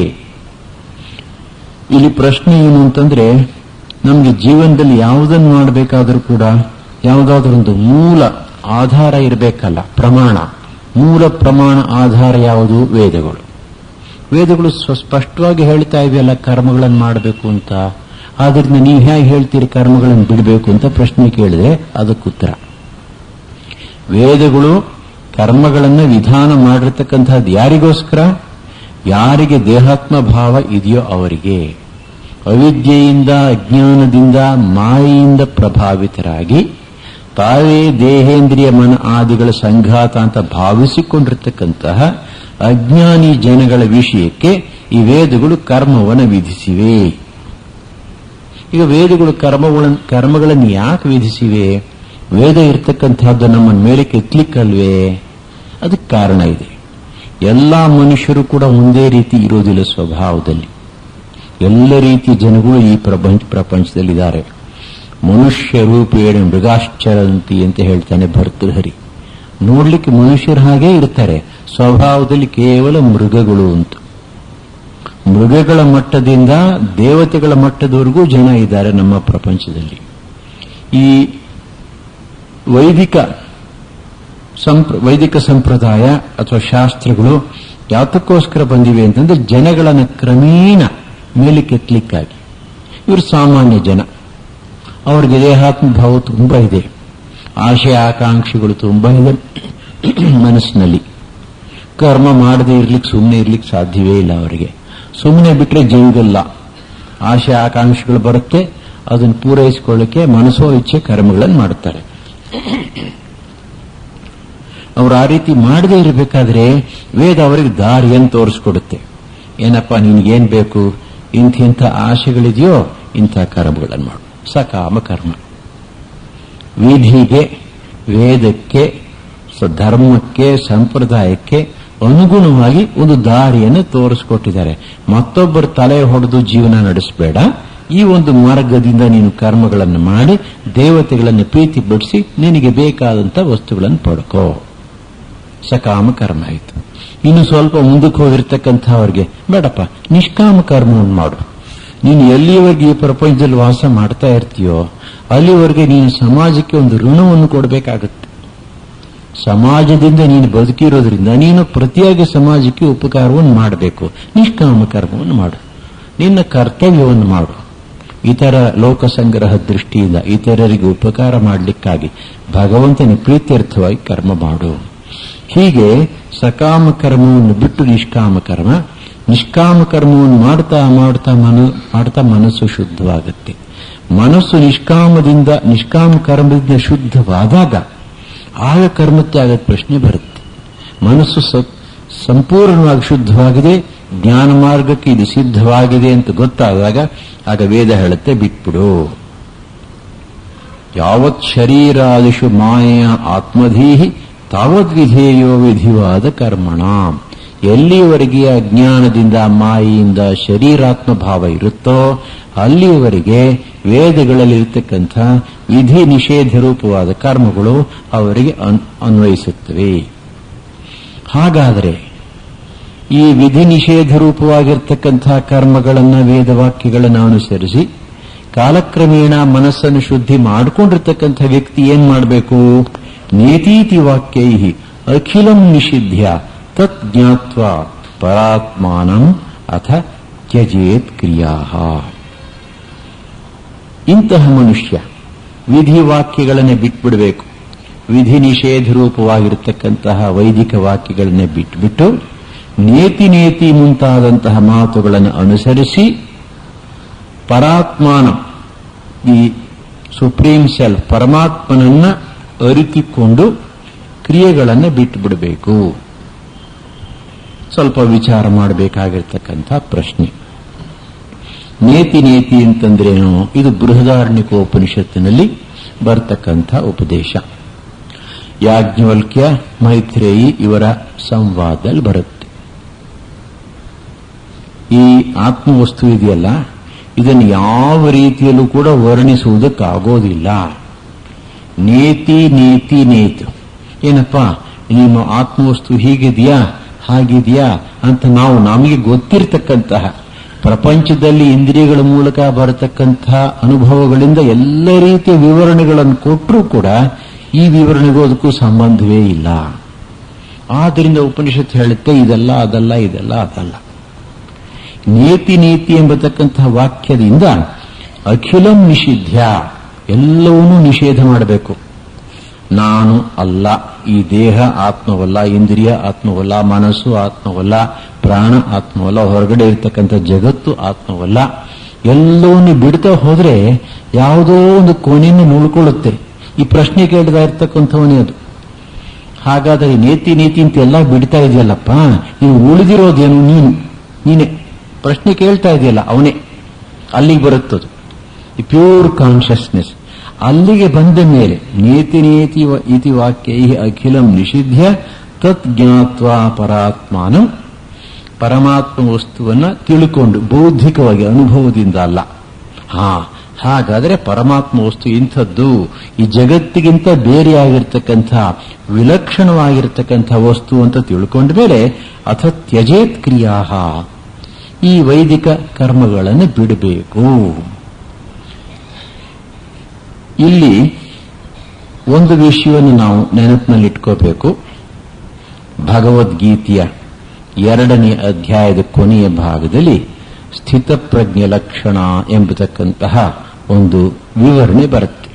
S1: ಇಲ್ಲಿ ಪ್ರಶ್ನೆ ಏನು ಅಂತಂದ್ರೆ ನಮಗೆ ಜೀವನದಲ್ಲಿ ಯಾವುದನ್ನು ಮಾಡಬೇಕಾದರೂ ಕೂಡ ಯಾವುದಾದ್ರೂ ಒಂದು ಮೂಲ ಆಧಾರ ಇರಬೇಕಲ್ಲ ಪ್ರಮಾಣ ಮೂಲ ಪ್ರಮಾಣ ಆಧಾರ ಯಾವುದು ವೇದಗಳು ವೇದಗಳು ಸ್ವ- ಸ್ಪಷ್ಟವಾಗಿ ಹೇಳ್ತಾ ಇವೆಯಲ್ಲ ಕರ್ಮಗಳನ್ನು ಮಾಡಬೇಕು ಅಂತ ಆದ್ರಿಂದ ನೀವು ಹೇಗೆ ಹೇಳ್ತೀರಿ ಕರ್ಮಗಳನ್ನು ಬಿಡಬೇಕು ಅಂತ ಪ್ರಶ್ನೆ ಕೇಳಿದ್ರೆ ಅದಕ್ಕೆ ಉತ್ತರ ವೇದಗಳು ಕರ್ಮಗಳನ್ನು ವಿಧಾನ ಮಾಡಿರ್ತಕ್ಕಂಥದ್ದು ಯಾರಿಗೋಸ್ಕರ ಯಾರಿಗೆ ದೇಹಾತ್ಮ ಭಾವ ಇದೆಯೋ ಅವರಿಗೆ ಅವಿದ್ಯೆಯಿಂದ ಅಜ್ಞಾನದಿಂದ ಮಾಯೆಯಿಂದ ಪ್ರಭಾವಿತರಾಗಿ ತಾವೇ ದೇಹೇಂದ್ರಿಯ ಮನ ಆದಿಗಳ ಸಂಘಾತ ಅಂತ ಭಾವಿಸಿಕೊಂಡಿರ್ತಕ್ಕಂತಹ ಅಜ್ಞಾನಿ ಜನಗಳ ವಿಷಯಕ್ಕೆ ಈ ವೇದಗಳು ಕರ್ಮವನ್ನು ವಿಧಿಸಿವೆ ಈಗ ವೇದಗಳು ಕರ್ಮಗಳನ್ನು ಕರ್ಮಗಳನ್ನು ಯಾಕೆ ವಿಧಿಸಿವೆ ವೇದ ಇರ್ತಕ್ಕಂತಹದ್ದು ನಮ್ಮನ್ನ ಮೇಲೆ ಕೆತ್ತಲಿಕ್ಕಲ್ವೇ ಅದಕ್ಕೆ ಕಾರಣ ಇದೆ ಎಲ್ಲಾ ಮನುಷ್ಯರು ಕೂಡ ಒಂದೇ ರೀತಿ ಇರೋದಿಲ್ಲ ಸ್ವಭಾವದಲ್ಲಿ ಎಲ್ಲ ರೀತಿಯ ಜನಗಳು ಈ ಪ್ರಪಂಚ ಪ್ರಪಂಚದಲ್ಲಿದ್ದಾರೆ ಮನುಷ್ಯ ರೂಪೇಣ ಮೃಗಾಶ್ಚರಂತಿ ಅಂತ ಹೇಳ್ತಾನೆ ಭರ್ತೃಹರಿ ನೋಡ್ಲಿಕ್ಕೆ ಮನುಷ್ಯರ ಹಾಗೆ ಇರ್ತಾರೆ ಸ್ವಭಾವದಲ್ಲಿ ಕೇವಲ ಮೃಗಗಳು ಅಂತ ಮೃಗಗಳ ಮಟ್ಟದಿಂದ ದೇವತೆಗಳ ಮಟ್ಟದವರೆಗೂ ಜನ ಇದ್ದಾರೆ ನಮ್ಮ ಪ್ರಪಂಚದಲ್ಲಿ ಈ ವೈದಿಕ ಸಂಪ್ರ ವೈದಿಕ ಸಂಪ್ರದಾಯ ಅಥವಾ ಶಾಸ್ತ್ರಗಳು ಯಾತಕ್ಕೋಸ್ಕರ ಬಂದಿವೆ ಅಂತಂದ್ರೆ ಜನಗಳನ್ನು ಕ್ರಮೇಣ ಮೇಲಕ್ಕೆತ್ತಲಿಕ್ಕಾಗಿ ಇವರು ಸಾಮಾನ್ಯ ಜನ ಅವರಿಗೆ ದೇಹಾತ್ಮ ಭಾವ ತುಂಬಾ ಇದೆ ಆಶೆ ಆಕಾಂಕ್ಷೆಗಳು ತುಂಬಾ ಇದೆ ಮನಸ್ಸಿನಲ್ಲಿ ಕರ್ಮ ಮಾಡದೇ ಇರ್ಲಿಕ್ಕೆ ಸುಮ್ಮನೆ ಇರ್ಲಿಕ್ಕೆ ಸಾಧ್ಯವೇ ಇಲ್ಲ ಅವರಿಗೆ ಸುಮ್ಮನೆ ಬಿಟ್ರೆ ಜೀವಗಲ್ಲ ಆಶೆ ಆಕಾಂಕ್ಷೆಗಳು ಬರುತ್ತೆ ಅದನ್ನು ಪೂರೈಸಿಕೊಳ್ಳಕ್ಕೆ ಮನಸ್ಸೋ ಇಚ್ಛೆ ಕರ್ಮಗಳನ್ನು ಮಾಡುತ್ತಾರೆ ಅವರು ಆ ರೀತಿ ಮಾಡದೇ ಇರಬೇಕಾದ್ರೆ ವೇದ ಅವರಿಗೆ ದಾರಿಯನ್ನು ತೋರಿಸ್ಕೊಡುತ್ತೆ ಏನಪ್ಪ ನಿನಗೇನ್ ಬೇಕು ಇಂಥಿಂಥ ಆಶೆಗಳಿದೆಯೋ ಇಂಥ ಕರ್ಮಗಳನ್ನು ಮಾಡು ಸಕಾಮ ಕರ್ಮ ವಿಧಿಗೆ ವೇದಕ್ಕೆ ಸ- ಧರ್ಮಕ್ಕೆ ಸಂಪ್ರದಾಯಕ್ಕೆ ಅನುಗುಣವಾಗಿ ಒಂದು ದಾರಿಯನ್ನು ತೋರಿಸ್ಕೊಟ್ಟಿದ್ದಾರೆ ಮತ್ತೊಬ್ಬರ ತಲೆ ಹೊಡೆದು ಜೀವನ ನಡೆಸಬೇಡ ಈ ಒಂದು ಮಾರ್ಗದಿಂದ ನೀನು ಕರ್ಮಗಳನ್ನು ಮಾಡಿ ದೇವತೆಗಳನ್ನು ಪ್ರೀತಿ ಪಡಿಸಿ ನಿನಗೆ ಬೇಕಾದಂತ ವಸ್ತುಗಳನ್ನು ಪಡ್ಕೋ ಸಕಾಮ ಕರ್ಮ ಆಯಿತು ಇನ್ನು ಸ್ವಲ್ಪ ಮುಂದಕ್ಕೆ ಹೋಗಿರ್ತಕ್ಕಂಥವ್ರಿಗೆ ಬೇಡಪ್ಪ ನಿಷ್ಕಾಮ ಕರ್ಮವನ್ನು ಮಾಡು ನೀನು ಎಲ್ಲಿಯವರೆಗೆ ಈ ಪ್ರಪಂಚದಲ್ಲಿ ವಾಸ ಮಾಡ್ತಾ ಇರ್ತೀಯೋ ಅಲ್ಲಿವರೆಗೆ ನೀನು ಸಮಾಜಕ್ಕೆ ಒಂದು ಋಣವನ್ನು ಕೊಡಬೇಕಾಗುತ್ತೆ ಸಮಾಜದಿಂದ ನೀನು ಬದುಕಿರೋದ್ರಿಂದ ನೀನು ಪ್ರತಿಯಾಗಿ ಸಮಾಜಕ್ಕೆ ಉಪಕಾರವನ್ನು ಮಾಡಬೇಕು ನಿಷ್ಕಾಮ ಕರ್ಮವನ್ನು ಮಾಡು ನಿನ್ನ ಕರ್ತವ್ಯವನ್ನು ಮಾಡು ಇತರ ಲೋಕ ಸಂಗ್ರಹ ದೃಷ್ಟಿಯಿಂದ ಇತರರಿಗೆ ಉಪಕಾರ ಮಾಡಲಿಕ್ಕಾಗಿ ಭಗವಂತನ ಪ್ರೀತ್ಯರ್ಥವಾಗಿ ಕರ್ಮ ಮಾಡು ಹೀಗೆ ಸಕಾಮ ಕರ್ಮವನ್ನು ಬಿಟ್ಟು ನಿಷ್ಕಾಮ ಕರ್ಮ ನಿಷ್ಕಾಮ ಕರ್ಮವನ್ನು ಮಾಡ್ತಾ ಮಾಡ್ತಾ ಮನ ಮಾಡ್ತಾ ಮನಸ್ಸು ಶುದ್ಧವಾಗುತ್ತೆ ಮನಸ್ಸು ನಿಷ್ಕಾಮದಿಂದ ನಿಷ್ಕಾಮ ಕರ್ಮದಿಂದ ಶುದ್ಧವಾದಾಗ ಆಗ ಕರ್ಮತ್ಯಾಗದ ಪ್ರಶ್ನೆ ಬರುತ್ತೆ ಮನಸ್ಸು ಸ- ಸಂಪೂರ್ಣವಾಗಿ ಶುದ್ಧವಾಗಿದೆ ಜ್ಞಾನ ಮಾರ್ಗಕ್ಕೆ ಇದು ಸಿದ್ಧವಾಗಿದೆ ಅಂತ ಗೊತ್ತಾದಾಗ ಆಗ ವೇದ ಹೇಳುತ್ತೆ ಬಿಟ್ಬಿಡು ಯಾವತ್ ಶರೀರಾದಿಷು ಮಾಯೆಯ ಆತ್ಮಧೀಹಿ ತಾವದ್ ವಿಧೇಯೋ ವಿಧಿವಾದ ಕರ್ಮಣ ಎಲ್ಲಿಯವರೆಗೆ ಅಜ್ಞಾನದಿಂದ ಮಾಯೆಯಿಂದ ಶರೀರಾತ್ಮ ಭಾವ ಇರುತ್ತೋ ಅಲ್ಲಿಯವರೆಗೆ ವೇದಗಳಲ್ಲಿರ್ತಕ್ಕಂಥ ವಿಧಿ ನಿಷೇಧ ರೂಪವಾದ ಕರ್ಮಗಳು ಅವರಿಗೆ ಅನ್- ಅನ್ವಯಿಸುತ್ತವೆ ಹಾಗಾದರೆ ಈ ವಿಧಿ ನಿಷೇಧ ರೂಪವಾಗಿರ್ತಕ್ಕಂತಹ ಕರ್ಮಗಳನ್ನು ವೇದವಾಕ್ಯಗಳನ್ನು ಅನುಸರಿಸಿ ಕಾಲಕ್ರಮೇಣ ಮನಸ್ಸನ್ನು ಶುದ್ಧಿ ಮಾಡಿಕೊಂಡಿರ್ತಕ್ಕಂಥ ವ್ಯಕ್ತಿ ಏನ್ ಮಾಡಬೇಕು ನೇತೀತಿ ವಾಕ್ಯೈ ಅಖಿಲಂ ನಿಷಿಧ್ಯ ತತ್ ಜ್ಞಾತ್ವ ಪರಾತ್ಮಾನಂ ಅಥ ತ್ಯಜೇತ್ ಕ್ರಿಯಾ ಇಂತಹ ಮನುಷ್ಯ ವಿಧಿ ವಾಕ್ಯಗಳನ್ನೇ ಬಿಟ್ಬಿಡಬೇಕು ವಿಧಿ ನಿಷೇಧ ರೂಪವಾಗಿರತಕ್ಕಂತಹ ವೈದಿಕ ವಾಕ್ಯಗಳನ್ನೇ ಬಿಟ್ಬಿಟ್ಟು ನೇತಿ ನೇತಿ ಮುಂತಾದಂತಹ ಮಾತುಗಳನ್ನು ಅನುಸರಿಸಿ ಪರಾತ್ಮಾನ ಈ ಸುಪ್ರೀಂ ಸೆಲ್ಫ್ ಪರಮಾತ್ಮನನ್ನ ಅರಿತುಕೊಂಡು ಕ್ರಿಯೆಗಳನ್ನು ಬಿಟ್ಟು ಬಿಡಬೇಕು ಸ್ವಲ್ಪ ವಿಚಾರ ಮಾಡಬೇಕಾಗಿರ್ತಕ್ಕಂಥ ಪ್ರಶ್ನೆ ನೇತಿ ನೇತಿ ಅಂತಂದ್ರೇನು ಇದು ಬೃಹದಾರಣ್ಯಕೋಪನಿಷತ್ತಿನಲ್ಲಿ ಬರ್ತಕ್ಕಂಥ ಉಪದೇಶ ಯಾಜ್ಞವಲ್ಕ್ಯ ಮೈತ್ರೇಯಿ ಇವರ ಸಂವಾದದಲ್ಲಿ ಬರುತ್ತೆ ಈ ಆತ್ಮವಸ್ತು ಇದೆಯಲ್ಲ ಇದನ್ನು ಯಾವ ರೀತಿಯಲ್ಲೂ ಕೂಡ ವರ್ಣಿಸುವುದಕ್ಕಾಗೋದಿಲ್ಲ ನೇತಿ ನೇತಿ ನೇತು ಏನಪ್ಪ ನಿಮ್ಮ ಆತ್ಮವಸ್ತು ಹೀಗಿದೆಯಾ ಹಾಗಿದೆಯಾ ಅಂತ ನಾವು ನಮಗೆ ಗೊತ್ತಿರತಕ್ಕಂತಹ ಪ್ರಪಂಚದಲ್ಲಿ ಇಂದ್ರಿಯಗಳ ಮೂಲಕ ಬರತಕ್ಕಂತಹ ಅನುಭವಗಳಿಂದ ಎಲ್ಲ ರೀತಿಯ ವಿವರಣೆಗಳನ್ನು ಕೊಟ್ಟರೂ ಕೂಡ ಈ ವಿವರಣೆಗೂ ಅದಕ್ಕೂ ಸಂಬಂಧವೇ ಇಲ್ಲ ಆದ್ದರಿಂದ ಉಪನಿಷತ್ತು ಹೇಳುತ್ತೆ ಇದೆಲ್ಲ ಅದಲ್ಲ ಇದೆಲ್ಲ ಅದಲ್ಲ ನೇತಿ ನೇತಿ ಎಂಬತಕ್ಕಂತಹ ವಾಕ್ಯದಿಂದ ಅಖಿಲಂ ನಿಷಿದ್ಧ ಎಲ್ಲವನ್ನೂ ನಿಷೇಧ ಮಾಡಬೇಕು ನಾನು ಅಲ್ಲ ಈ ದೇಹ ಆತ್ಮವಲ್ಲ ಇಂದ್ರಿಯ ಆತ್ಮವಲ್ಲ ಮನಸ್ಸು ಆತ್ಮವಲ್ಲ ಪ್ರಾಣ ಆತ್ಮವಲ್ಲ ಹೊರಗಡೆ ಇರತಕ್ಕಂಥ ಜಗತ್ತು ಆತ್ಮವಲ್ಲ ಎಲ್ಲವನ್ನು ಬಿಡ್ತಾ ಹೋದ್ರೆ ಯಾವುದೋ ಒಂದು ಕೊನೆಯನ್ನು ಮುಳ್ಕೊಳ್ಳುತ್ತೆ ಈ ಪ್ರಶ್ನೆ ಕೇಳ್ತಾ ಇರ್ತಕ್ಕಂಥವನೇ ಅದು ಹಾಗಾದರೆ ನೇತಿ ನೀತಿ ಅಂತ ಎಲ್ಲ ಬಿಡ್ತಾ ಇದೆಯಲ್ಲಪ್ಪ ನೀವು ಉಳಿದಿರೋದೇನು ನೀನು ನೀನೆ ಪ್ರಶ್ನೆ ಕೇಳ್ತಾ ಇದೆಯಲ್ಲ ಅವನೇ ಅಲ್ಲಿಗೆ ಬರುತ್ತದು ಈ ಪ್ಯೂರ್ ಕಾನ್ಷಿಯಸ್ನೆಸ್ ಅಲ್ಲಿಗೆ ಬಂದ ಮೇಲೆ ನೇತಿ ನೇತಿ ವ- ಇತಿ ವಾಕ್ಯೈ ಅಖಿಲಂ ನಿಷಿಧ್ಯ ತತ್ ಜ್ಞಾತ್ವಾ ಪರಾತ್ಮಾನಂ ಪರಮಾತ್ಮ ವಸ್ತುವನ್ನ ತಿಳ್ಕೊಂಡು ಬೌದ್ಧಿಕವಾಗಿ ಅನುಭವದಿಂದ ಅಲ್ಲ ಹಾ ಹಾಗಾದರೆ ಪರಮಾತ್ಮ ವಸ್ತು ಇಂಥದ್ದು ಈ ಜಗತ್ತಿಗಿಂತ ಬೇರೆಯಾಗಿರ್ತಕ್ಕಂಥ ವಿಲಕ್ಷಣವಾಗಿರ್ತಕ್ಕಂಥ ವಸ್ತು ಅಂತ ತಿಳ್ಕೊಂಡ ಮೇಲೆ ಅಥ ತ್ಯಜೇತ್ ಕ್ರಿಯಾ ಈ ವೈದಿಕ ಕರ್ಮಗಳನ್ನು ಬಿಡಬೇಕು ಇಲ್ಲಿ ಒಂದು ವಿಷಯವನ್ನು ನಾವು ನೆನಪಿನಲ್ಲಿಟ್ಕೋಬೇಕು ಭಗವದ್ಗೀತೆಯ ಎರಡನೇ ಅಧ್ಯಾಯದ ಕೊನೆಯ ಭಾಗದಲ್ಲಿ ಸ್ಥಿತಪ್ರಜ್ಞೆ ಲಕ್ಷಣ ಎಂಬತಕ್ಕಂತಹ ಒಂದು ವಿವರಣೆ ಬರುತ್ತೆ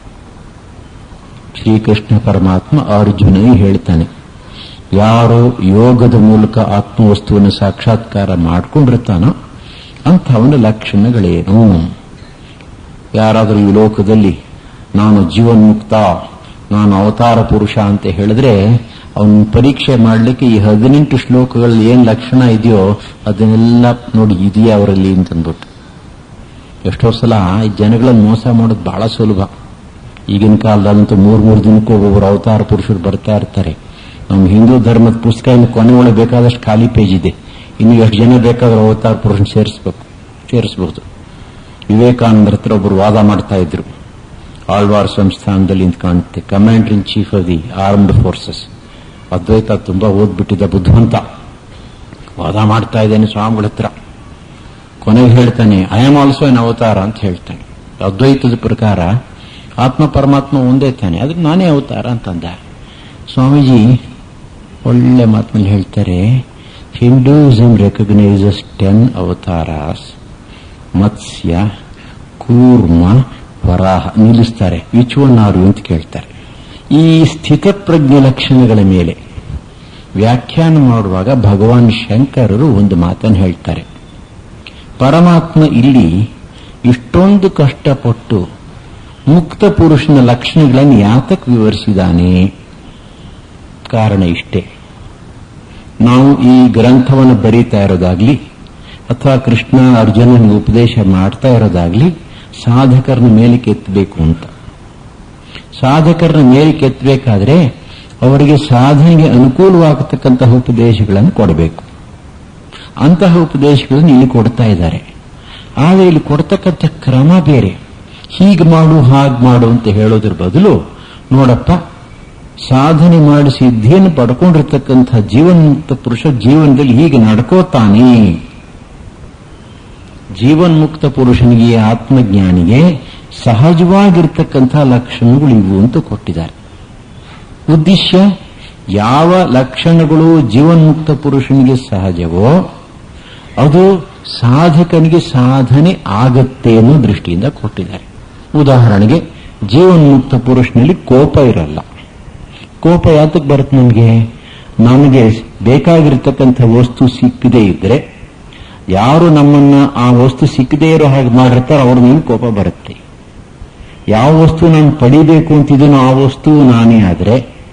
S1: ಶ್ರೀಕೃಷ್ಣ ಪರಮಾತ್ಮ ಅರ್ಜುನಿಗೆ ಹೇಳ್ತಾನೆ ಯಾರು ಯೋಗದ ಮೂಲಕ ಆತ್ಮವಸ್ತುವನ್ನು ಸಾಕ್ಷಾತ್ಕಾರ ಮಾಡಿಕೊಂಡಿರ್ತಾನೋ ಅಂಥವನ ಲಕ್ಷಣಗಳೇನು ಯಾರಾದರೂ ಈ ಲೋಕದಲ್ಲಿ ನಾನು ಜೀವನ್ಮುಕ್ತ ನಾನು ಅವತಾರ ಪುರುಷ ಅಂತ ಹೇಳಿದ್ರೆ ಅವನ ಪರೀಕ್ಷೆ ಮಾಡಲಿಕ್ಕೆ ಈ ಹದಿನೆಂಟು ಶ್ಲೋಕಗಳಲ್ಲಿ ಏನ್ ಲಕ್ಷಣ ಇದೆಯೋ ಅದನ್ನೆಲ್ಲ ನೋಡಿ ಇದೆಯಾ ಅವರಲ್ಲಿ ಅಂತಂದ್ಬಿಟ್ಟು ಎಷ್ಟೋ ಸಲ ಈ ಜನಗಳನ್ನು ಮೋಸ ಮಾಡೋದು ಬಹಳ ಸುಲಭ ಈಗಿನ ಕಾಲದಲ್ಲಂತೂ ಮೂರ್ ಮೂರು ದಿನಕ್ಕೂ ಒಬ್ಬೊಬ್ಬರು ಅವತಾರ ಪುರುಷರು ಬರ್ತಾ ಇರ್ತಾರೆ ನಮ್ಮ ಹಿಂದೂ ಧರ್ಮದ ಪುಸ್ತಕ ಇನ್ನು ಕೊನೆ ಒಳಗೆ ಬೇಕಾದಷ್ಟು ಖಾಲಿ ಪೇಜ್ ಇದೆ ಇನ್ನು ಎಷ್ಟು ಜನ ಬೇಕಾದ್ರೂ ಅವತಾರ ಪುರುಷನ ಸೇರಿಸಬೇಕು ಸೇರಿಸಬಹುದು ವಿವೇಕಾನಂದರ ಹತ್ರ ಒಬ್ಬರು ವಾದ ಮಾಡ್ತಾ ಇದ್ರು ಆಳ್ವಾರ್ ಸಂಸ್ಥಾನದಲ್ಲಿ ಅಂತ ಕಾಣುತ್ತೆ commander in chief of the armed forces ಅದ್ವೈತ ತುಂಬಾ ಓದ್ಬಿಟ್ಟಿದ್ದ ಬುದ್ಧಿವಂತ ವಾದ ಮಾಡ್ತಾ ಇದ್ದೇನೆ ಸ್ವಾಮಿಗಳ ಹತ್ರ ಕೊನೆಗೆ ಹೇಳ್ತಾನೆ ಐ ಆಮ್ ಆಲ್ಸೋ ಎನ್ ಅವತಾರ ಅಂತ ಹೇಳ್ತಾನೆ ಅದ್ವೈತದ ಪ್ರಕಾರ ಆತ್ಮ ಪರಮಾತ್ಮ ಒಂದೇ ತಾನೆ ಆದ್ರೆ ನಾನೇ ಅವತಾರ ಅಂತಂದ ಸ್ವಾಮೀಜಿ ಒಳ್ಳೆ ಮಾತಿನಲ್ಲಿ ಹೇಳ್ತಾರೆ Hinduism recognises ten avatars Matsya Kurma Varaha ನಿಲ್ಲಿಸ್ತಾರೆ ವಿಚ್ ಒನ್ ಆರು ಅಂತ ಕೇಳ್ತಾರೆ ಈ ಸ್ಥಿತಪ್ರಜ್ಞೆ ಲಕ್ಷಣಗಳ ಮೇಲೆ ವ್ಯಾಖ್ಯಾನ ಮಾಡುವಾಗ ಭಗವಾನ್ ಶಂಕರರು ಒಂದು ಮಾತನ್ನು ಹೇಳ್ತಾರೆ ಪರಮಾತ್ಮ ಇಲ್ಲಿ ಇಷ್ಟೊಂದು ಕಷ್ಟಪಟ್ಟು ಮುಕ್ತ ಪುರುಷನ ಲಕ್ಷಣಗಳನ್ನು ಯಾತಕ್ ವಿವರಿಸಿದಾನೆ ಕಾರಣ ಇಷ್ಟೇ ನಾವು ಈ ಗ್ರಂಥವನ್ನು ಬರೀತಾ ಇರೋದಾಗ್ಲಿ ಅಥವಾ ಕೃಷ್ಣ ಅರ್ಜುನನಿಗೆ ಉಪದೇಶ ಮಾಡ್ತಾ ಇರೋದಾಗ್ಲಿ ಸಾಧಕರನ್ನ ಮೇಲೆ ಕೆತ್ತಬೇಕು ಅಂತ ಸಾಧಕರನ್ನ ಮೇಲೆ ಕೆತ್ತಬೇಕಾದ್ರೆ ಅವರಿಗೆ ಸಾಧನೆಗೆ ಅನುಕೂಲವಾಗತಕ್ಕಂತಹ ಉಪದೇಶಗಳನ್ನು ಕೊಡಬೇಕು ಅಂತಹ ಉಪದೇಶಗಳನ್ನು ಇಲ್ಲಿ ಕೊಡ್ತಾ ಇದ್ದಾರೆ ಆದರೆ ಇಲ್ಲಿ ಕೊಡ್ತಕ್ಕಂಥ ಕ್ರಮ ಬೇರೆ ಹೀಗೆ ಮಾಡು ಹಾಗೆ ಮಾಡು ಅಂತ ಹೇಳೋದ್ರ ಬದಲು ನೋಡಪ್ಪ ಸಾಧನೆ ಮಾಡಿ ಸಿದ್ಧಿಯನ್ನು ಪಡ್ಕೊಂಡಿರ್ತಕ್ಕಂಥ ಜೀವನ್ಮುಕ್ತ ಪುರುಷ ಜೀವನದಲ್ಲಿ ಹೀಗೆ ನಡ್ಕೋತಾನೆ ಜೀವನ್ಮುಕ್ತ ಪುರುಷನಿಗೆ ಆತ್ಮಜ್ಞಾನಿಗೆ ಸಹಜವಾಗಿರ್ತಕ್ಕಂಥ ಲಕ್ಷಣಗಳು ಇವು ಅಂತ ಕೊಟ್ಟಿದ್ದಾರೆ ಉದ್ದೇಶ ಯಾವ ಲಕ್ಷಣಗಳು ಜೀವನ್ಮುಕ್ತ ಪುರುಷನಿಗೆ ಸಹಜವೋ ಅದು ಸಾಧಕನಿಗೆ ಸಾಧನೆ ಆಗತ್ತೆ ಅನ್ನೋ ದೃಷ್ಟಿಯಿಂದ ಕೊಟ್ಟಿದ್ದಾರೆ ಉದಾಹರಣೆಗೆ ಜೀವನ್ಮುಕ್ತ ಪುರುಷನಲ್ಲಿ ಕೋಪ ಇರಲ್ಲ ಕೋಪ ಯಾತಕ್ಕೆ ಬರುತ್ತೆ ನಮಗೆ ನಮಗೆ ಬೇಕಾಗಿರ್ತಕ್ಕಂಥ ವಸ್ತು ಸಿಕ್ಕದೇ ಇದ್ರೆ ಯಾರು ನಮ್ಮನ್ನ ಆ ವಸ್ತು ಸಿಕ್ಕದೇ ಇರೋ ಹಾಗೆ ಮಾಡಿರ್ತಾರೋ ಅವ್ರ ಮೇಲೆ ಕೋಪ ಬರುತ್ತೆ ಯಾವ ವಸ್ತು ನಾನು ಪಡಿಬೇಕು ಅಂತಿದ್ದೀನೋ ಆ ವಸ್ತು ನಾನೇ ಆದ್ರೆ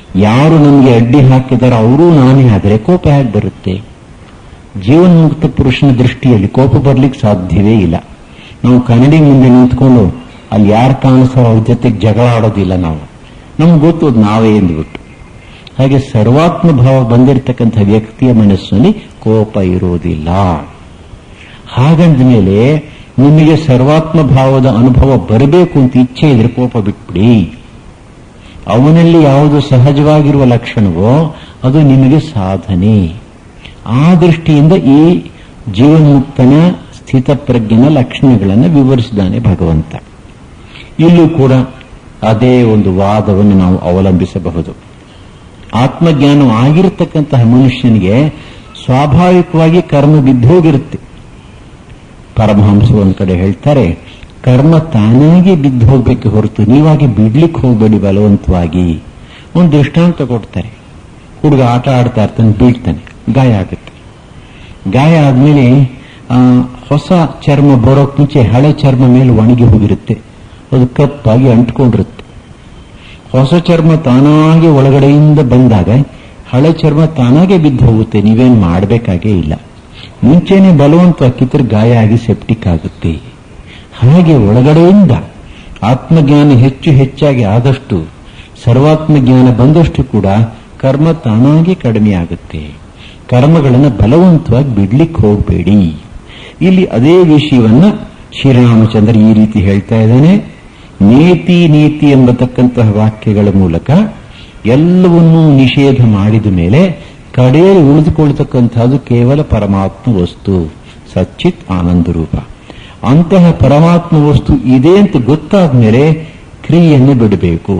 S1: ಯಾರು ನಮಗೆ ಅಡ್ಡಿ ಹಾಕಿದಾರೋ ಅವರೂ ನಾನೇ ಆದರೆ ಕೋಪ ಹೇಗೆ ಬರುತ್ತೆ ಜೀವನ್ಮುಕ್ತ ಪುರುಷನ ದೃಷ್ಟಿಯಲ್ಲಿ ಕೋಪ ಬರ್ಲಿಕ್ಕೆ ಸಾಧ್ಯವೇ ಇಲ್ಲ ನಾವು ಕನ್ನಡಿ ಮುಂದೆ ನಿಂತ್ಕೊಂಡು ಅಲ್ಲಿ ಯಾರು ಕಾಣಿಸ್ತಾರೋ ಅವ್ರ ಜೊತೆಗೆ ಜಗಳ ಆಡೋದಿಲ್ಲ ನಾವು ನಮ್ಗೆ ಗೊತ್ತು ಅದು ನಾವೇ ಎಂದ್ಬಿಟ್ಟು ಹಾಗೆ ಸರ್ವಾತ್ಮ ಭಾವ ಬಂದಿರತಕ್ಕಂಥ ವ್ಯಕ್ತಿಯ ಮನಸ್ಸಿನಲ್ಲಿ ಕೋಪ ಇರೋದಿಲ್ಲ ಹಾಗಂದ ಮೇಲೆ ನಿಮಗೆ ಸರ್ವಾತ್ಮ ಭಾವದ ಅನುಭವ ಬರಬೇಕು ಅಂತ ಇಚ್ಛೆ ಇದ್ರೆ ಕೋಪ ಬಿಟ್ಬಿಡಿ ಅವನಲ್ಲಿ ಯಾವುದು ಸಹಜವಾಗಿರುವ ಲಕ್ಷಣವೋ ಅದು ನಿಮಗೆ ಸಾಧನೆ ಆ ದೃಷ್ಟಿಯಿಂದ ಈ ಜೀವನ್ಮುಕ್ತನ ಸ್ಥಿತಪ್ರಜ್ಞನ ಲಕ್ಷಣಗಳನ್ನು ವಿವರಿಸಿದ್ದಾನೆ ಭಗವಂತ ಇಲ್ಲೂ ಕೂಡ ಅದೇ ಒಂದು ವಾದವನ್ನು ನಾವು ಅವಲಂಬಿಸಬಹುದು ಆತ್ಮಜ್ಞಾನ ಆಗಿರತಕ್ಕಂತಹ ಮನುಷ್ಯನಿಗೆ ಸ್ವಾಭಾವಿಕವಾಗಿ ಕರ್ಮ ಬಿದ್ದೋಗಿರುತ್ತೆ ಪರಮಹಂಸ ಒಂದ್ ಕಡೆ ಹೇಳ್ತಾರೆ ಕರ್ಮ ತಾನಾಗಿ ಬಿದ್ದು ಹೋಗ್ಬೇಕು ಹೊರತು ನೀವಾಗಿ ಬಿಡ್ಲಿಕ್ಕೆ ಹೋಗ್ಬೇಡಿ ಬಲವಂತವಾಗಿ ಒಂದು ದೃಷ್ಟಾಂತ ಕೊಡ್ತಾರೆ ಹುಡುಗ ಆಟ ಆಡ್ತಾ ಇರ್ತಾನೆ ಬೀಳ್ತಾನೆ ಗಾಯ ಆಗುತ್ತೆ ಗಾಯ ಆದ್ಮೇಲೆ ಆ, ಹೊಸ ಚರ್ಮ ಬರೋಕ್ ಮುಂಚೆ ಹಳೆ ಚರ್ಮ ಮೇಲೆ ಒಣಗಿ ಹೋಗಿರುತ್ತೆ ಅದು ಕಪ್ಪಾಗಿ ಅಂಟ್ಕೊಂಡಿರುತ್ತೆ ಹೊಸ ಚರ್ಮ ತಾನಾಗಿ ಒಳಗಡೆಯಿಂದ ಬಂದಾಗ ಹಳೆ ಚರ್ಮ ತಾನಾಗೆ ಬಿದ್ದು ಹೋಗುತ್ತೆ ನೀವೇನ್ ಮಾಡಬೇಕಾಗೇ ಇಲ್ಲ ಮುಂಚೆನೆ ಬಲವಂತ ಕಿತ್ತರೆ ಗಾಯ ಆಗಿ ಸೆಪ್ಟಿಕ್ ಆಗುತ್ತೆ ಹಾಗೆ ಒಳಗಡೆಯಿಂದ ಆತ್ಮಜ್ಞಾನ ಹೆಚ್ಚು ಹೆಚ್ಚಾಗಿ ಆದಷ್ಟು ಸರ್ವಾತ್ಮ ಜ್ಞಾನ ಬಂದಷ್ಟು ಕೂಡ ಕರ್ಮ ತಾನಾಗಿ ಕಡಿಮೆ ಆಗುತ್ತೆ ಕರ್ಮಗಳನ್ನು ಬಲವಂತವಾಗಿ ಬಿಡ್ಲಿಕ್ಕೆ ಹೋಗಬೇಡಿ ಇಲ್ಲಿ ಅದೇ ವಿಷಯವನ್ನ ಶ್ರೀರಾಮಚಂದ್ರ ಈ ರೀತಿ ಹೇಳ್ತಾ ಇದ್ದಾನೆ ನೀತಿ ನೀತಿ ಎಂಬತಕ್ಕಂತಹ ವಾಕ್ಯಗಳ ಮೂಲಕ ಎಲ್ಲವನ್ನೂ ನಿಷೇಧ ಮಾಡಿದ ಮೇಲೆ ಕಡೆಯಲ್ಲಿ ಉಳಿದುಕೊಳ್ತಕ್ಕಂಥದ್ದು ಕೇವಲ ಪರಮಾತ್ಮ ವಸ್ತು ಸಚ್ಚಿತ್ ಆನಂದ ರೂಪ ಅಂತಹ ಪರಮಾತ್ಮ ವಸ್ತು ಇದೆ ಅಂತ ಗೊತ್ತಾದ ಮೇಲೆ ಕ್ರಿಯೆಯನ್ನು ಬಿಡಬೇಕು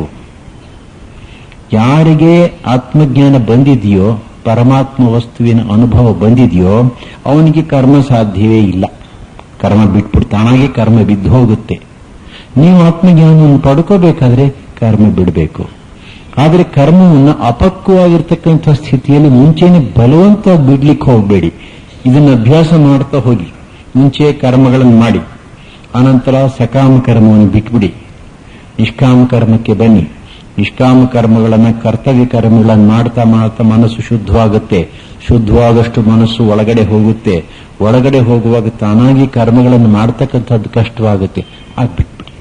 S1: ಯಾರಿಗೆ ಆತ್ಮಜ್ಞಾನ ಬಂದಿದೆಯೋ ಪರಮಾತ್ಮ ವಸ್ತುವಿನ ಅನುಭವ ಬಂದಿದೆಯೋ ಅವನಿಗೆ ಕರ್ಮ ಸಾಧ್ಯವೇ ಇಲ್ಲ ಕರ್ಮ ಬಿಟ್ಬಿಟ್ಟು ತಾನಾಗೆ ಕರ್ಮ ಬಿದ್ದು ಹೋಗುತ್ತೆ ನೀವು ಆತ್ಮಜ್ಞಾನವನ್ನು ಪಡ್ಕೋಬೇಕಾದ್ರೆ ಕರ್ಮ ಬಿಡಬೇಕು ಆದರೆ ಕರ್ಮವನ್ನು ಅಪಕ್ವವಾಗಿರ್ತಕ್ಕಂಥ ಸ್ಥಿತಿಯಲ್ಲಿ ಮುಂಚೆನೆ ಬಲವಂತವಾಗಿ ಬಿಡ್ಲಿಕ್ಕೆ ಹೋಗಬೇಡಿ ಇದನ್ನು ಅಭ್ಯಾಸ ಮಾಡ್ತಾ ಹೋಗಿ ಮುಂಚೆ ಕರ್ಮಗಳನ್ನು ಮಾಡಿ ಅನಂತರ ಸಕಾಮ ಕರ್ಮವನ್ನು ಬಿಟ್ಬಿಡಿ ನಿಷ್ಕಾಮ ಕರ್ಮಕ್ಕೆ ಬನ್ನಿ ನಿಷ್ಕಾಮ ಕರ್ಮಗಳನ್ನ ಕರ್ತವ್ಯ ಕರ್ಮಗಳನ್ನು ಮಾಡ್ತಾ ಮಾಡ್ತಾ ಮನಸ್ಸು ಶುದ್ಧವಾಗುತ್ತೆ ಶುದ್ಧವಾದಷ್ಟು ಮನಸ್ಸು ಒಳಗಡೆ ಹೋಗುತ್ತೆ ಒಳಗಡೆ ಹೋಗುವಾಗ ತಾನಾಗಿ ಕರ್ಮಗಳನ್ನು ಮಾಡ್ತಕ್ಕಂಥದ್ದು ಕಷ್ಟವಾಗುತ್ತೆ ಆಗ ಬಿಟ್ಬಿಡಿ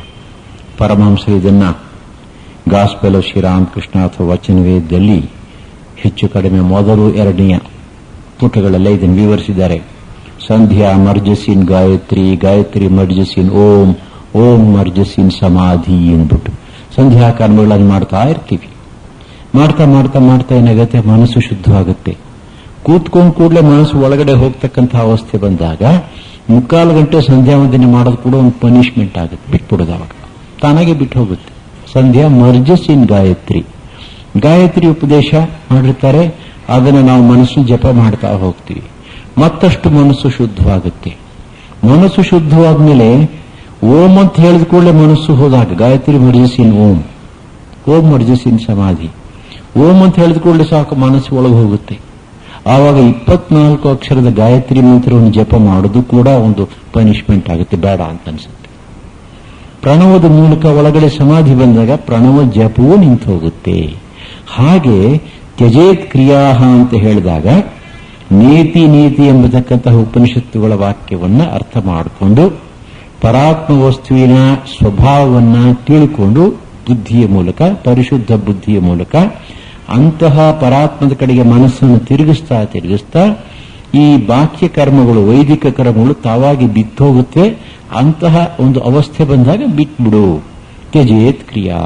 S1: ಪರಮಹಂಸ ಇದನ್ನ ಗಾಸ್ಪೆಲ್ ಶ್ರೀರಾಮಕೃಷ್ಣ ಅಥವಾ ವಚನವೇದದಲ್ಲಿ ಹೆಚ್ಚು ಕಡಿಮೆ ಮೊದಲು ಎರಡನೆಯ ಪುಟಗಳಲ್ಲೇ ಇದನ್ನು ವಿವರಿಸಿದ್ದಾರೆ ಸಂಧ್ಯಾ ಮರ್ಜಸಿನ್ ಗಾಯತ್ರಿ ಗಾಯತ್ರಿ ಮರ್ಜಸಿನ್ ಓಂ ಓಂ ಮರ್ಜಸಿನ್ ಸಮಾಧಿ ಎಂದ್ಬಿಟ್ಟು ಸಂಧ್ಯಾ ಕರ್ಮಗಳನ್ನು ಮಾಡ್ತಾ ಇರ್ತೀವಿ ಮಾಡ್ತಾ ಮಾಡ್ತಾ ಮಾಡ್ತಾ ಏನಾಗುತ್ತೆ ಮನಸ್ಸು ಶುದ್ಧವಾಗುತ್ತೆ ಕೂತ್ಕೊಂಡ್ ಕೂಡಲೇ ಮನಸ್ಸು ಒಳಗಡೆ ಹೋಗ್ತಕ್ಕಂಥ ಅವಸ್ಥೆ ಬಂದಾಗ ಮುಕ್ಕಾಲು ಗಂಟೆ ಸಂಧ್ಯಾ ವಂದನೆ ಮಾಡೋದು ಕೂಡ ಒಂದು ಪನಿಷ್ಮೆಂಟ್ ಆಗುತ್ತೆ ಬಿಟ್ಬಿಡೋದು ಅವಾಗ ತಾನಾಗೆ ಬಿಟ್ಟು ಹೋಗುತ್ತೆ ಸಂಧ್ಯಾ ಮರ್ಜಸಿನ್ ಗಾಯತ್ರಿ ಗಾಯತ್ರಿ ಉಪದೇಶ ಮಾಡಿರ್ತಾರೆ ಅದನ್ನು ನಾವು ಮನಸ್ಸು ಜಪ ಮಾಡ್ತಾ ಹೋಗ್ತೀವಿ ಮತ್ತಷ್ಟು ಮನಸ್ಸು ಶುದ್ಧವಾಗುತ್ತೆ ಮನಸ್ಸು ಶುದ್ಧವಾದ್ಮೇಲೆ ಓಂ ಅಂತ ಹೇಳಿದ ಕೂಡಲೇ ಮನಸ್ಸು ಹೋದಾಗ ಗಾಯತ್ರಿ ಮರ್ಜಸಿನ್ ಓಂ ಓಂ ಮರ್ಜಸಿನ್ ಸಮಾಧಿ ಓಂ ಅಂತ ಹೇಳಿದ ಕೂಡಲೇ ಸಾಕು ಮನಸ್ಸು ಒಳಗೆ ಹೋಗುತ್ತೆ ಆವಾಗ ಇಪ್ಪತ್ನಾಲ್ಕು ಅಕ್ಷರದ ಗಾಯತ್ರಿ ಮಂತ್ರವನ್ನು ಜಪ ಮಾಡೋದು ಕೂಡ ಒಂದು ಪನಿಷ್ಮೆಂಟ್ ಆಗುತ್ತೆ ಬೇಡ ಅಂತ ಅನ್ಸುತ್ತೆ ಪ್ರಣವದ ಮೂಲಕ ಒಳಗಡೆ ಸಮಾಧಿ ಬಂದಾಗ ಪ್ರಣವ ಜಪವೂ ನಿಂತು ಹೋಗುತ್ತೆ ಹಾಗೆ ತ್ಯಜೇತ್ ಕ್ರಿಯಾಹ ಅಂತ ಹೇಳಿದಾಗ ನೀತಿ ನೀತಿ ಎಂಬತಕ್ಕಂತಹ ಉಪನಿಷತ್ತುಗಳ ವಾಕ್ಯವನ್ನ ಅರ್ಥ ಮಾಡಿಕೊಂಡು ಪರಾತ್ಮ ವಸ್ತುವಿನ ಸ್ವಭಾವವನ್ನ ತಿಳ್ಕೊಂಡು ಬುದ್ಧಿಯ ಮೂಲಕ ಪರಿಶುದ್ಧ ಬುದ್ಧಿಯ ಮೂಲಕ ಅಂತಹ ಪರಾತ್ಮದ ಕಡೆಗೆ ಮನಸ್ಸನ್ನು ತಿರುಗಿಸ್ತಾ ತಿರುಗಿಸ್ತಾ ಈ ಬಾಹ್ಯ ಕರ್ಮಗಳು ವೈದಿಕ ಕರ್ಮಗಳು ತಾವಾಗಿ ಬಿತ್ತೋಗುತ್ತೆ ಅಂತಹ ಒಂದು ಅವಸ್ಥೆ ಬಂದಾಗ ಬಿಟ್ಬಿಡು ತ್ಯಜೇತ್ ಕ್ರಿಯಾ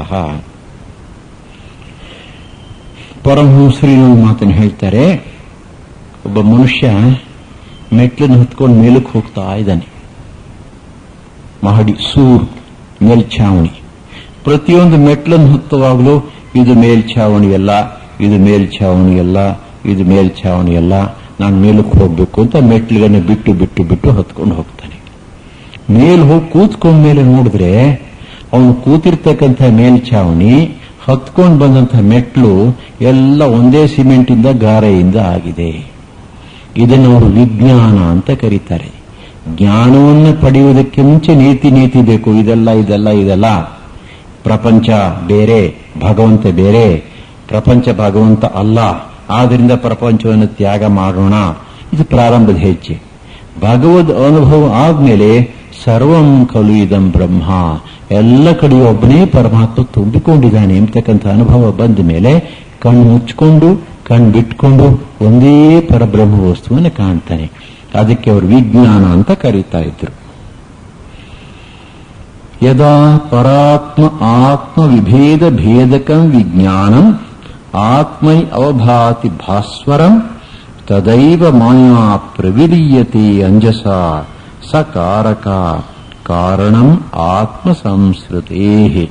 S1: ಪರಮಹಂಸರು ಇನ್ನೊಂದು ಮಾತನ್ನು ಹೇಳ್ತಾರೆ ಒಬ್ಬ ಮನುಷ್ಯ ಮೆಟ್ಲನ್ನು ಹತ್ಕೊಂಡು ಮೇಲಕ್ಕೆ ಹೋಗ್ತಾ ಇದ್ದಾನೆ ಮಹಡಿ ಸೂರು ಮೇಲ್ಛಾವಣಿ ಪ್ರತಿಯೊಂದು ಮೆಟ್ಲನ್ನು ಹತ್ತುವಾಗಲೂ ಇದು ಮೇಲ್ಛಾವಣಿ ಅಲ್ಲ ಇದು ಮೇಲ್ಛಾವಣಿ ಅಲ್ಲ ಇದು ಮೇಲ್ಛಾವಣಿ ಅಲ್ಲ ನಾನು ಮೇಲಕ್ಕೆ ಹೋಗ್ಬೇಕು ಅಂತ ಮೆಟ್ಲುಗನ್ನ ಬಿಟ್ಟು ಬಿಟ್ಟು ಬಿಟ್ಟು ಹತ್ಕೊಂಡು ಹೋಗ್ತಾನೆ ಮೇಲ್ ಹೋಗಿ ಕೂತ್ಕೊಂಡ ಮೇಲೆ ನೋಡಿದ್ರೆ ಅವನು ಕೂತಿರ್ತಕ್ಕಂಥ ಮೇಲ್ಛಾವಣಿ ಹತ್ಕೊಂಡು ಬಂದಂಥ ಮೆಟ್ಲು ಎಲ್ಲ ಒಂದೇ ಸಿಮೆಂಟಿಂದ ಗಾರೆಯಿಂದ ಆಗಿದೆ ಇದನ್ನು ಅವರು ವಿಜ್ಞಾನ ಅಂತ ಕರೀತಾರೆ ಜ್ಞಾನವನ್ನು ಪಡೆಯುವುದಕ್ಕೆ ಮುಂಚೆ ನೀತಿ ನೀತಿ ಬೇಕು ಇದೆಲ್ಲ ಇದೆಲ್ಲ ಇದೆಲ್ಲ ಪ್ರಪಂಚ ಬೇರೆ ಭಗವಂತ ಬೇರೆ ಪ್ರಪಂಚ ಭಗವಂತ ಅಲ್ಲ ಆದ್ರಿಂದ ಪ್ರಪಂಚವನ್ನು ತ್ಯಾಗ ಮಾಡೋಣ ಇದು ಪ್ರಾರಂಭದ ಹೆಜ್ಜೆ ಭಗವದ್ ಅನುಭವ ಆದ್ಮೇಲೆ ಸರ್ವಂ ಖಲು ಇದಂ ಬ್ರಹ್ಮ ಎಲ್ಲ ಕಡೆ ಒಬ್ಬನೇ ಪರಮಾತ್ಮ ತುಂಬಿಕೊಂಡಿದ್ದಾನೆ ಎಂಬತಕ್ಕಂಥ ಅನುಭವ ಬಂದ ಮೇಲೆ ಕಣ್ಣು ಮುಚ್ಕೊಂಡು ಕಣ್ಣು ಬಿಟ್ಕೊಂಡು ಒಂದೇ ಪರಬ್ರಹ್ಮ ವಸ್ತುವನ್ನು ಕಾಣ್ತಾನೆ ಅದಕ್ಕೆ ಅವರು ವಿಜ್ಞಾನ ಅಂತ ಕರೀತಾ ಇದ್ರು ಯದಾ ಪರಾತ್ಮ ಆತ್ಮ ವಿಭೇದ ಭೇದಕಂ ವಿಜ್ಞಾನಂ ಆತ್ಮೈ ಅವಭಾತಿ ಭಾಸ್ವರಂ ತದೈವ ಮಾಯಾ ಪ್ರವಿಲೀಯತೆ ಅಂಜಸ ಸಕಾರಕ ಕಾರಣಂ ಆತ್ಮ ಸಂಸ್ಕೃತೇ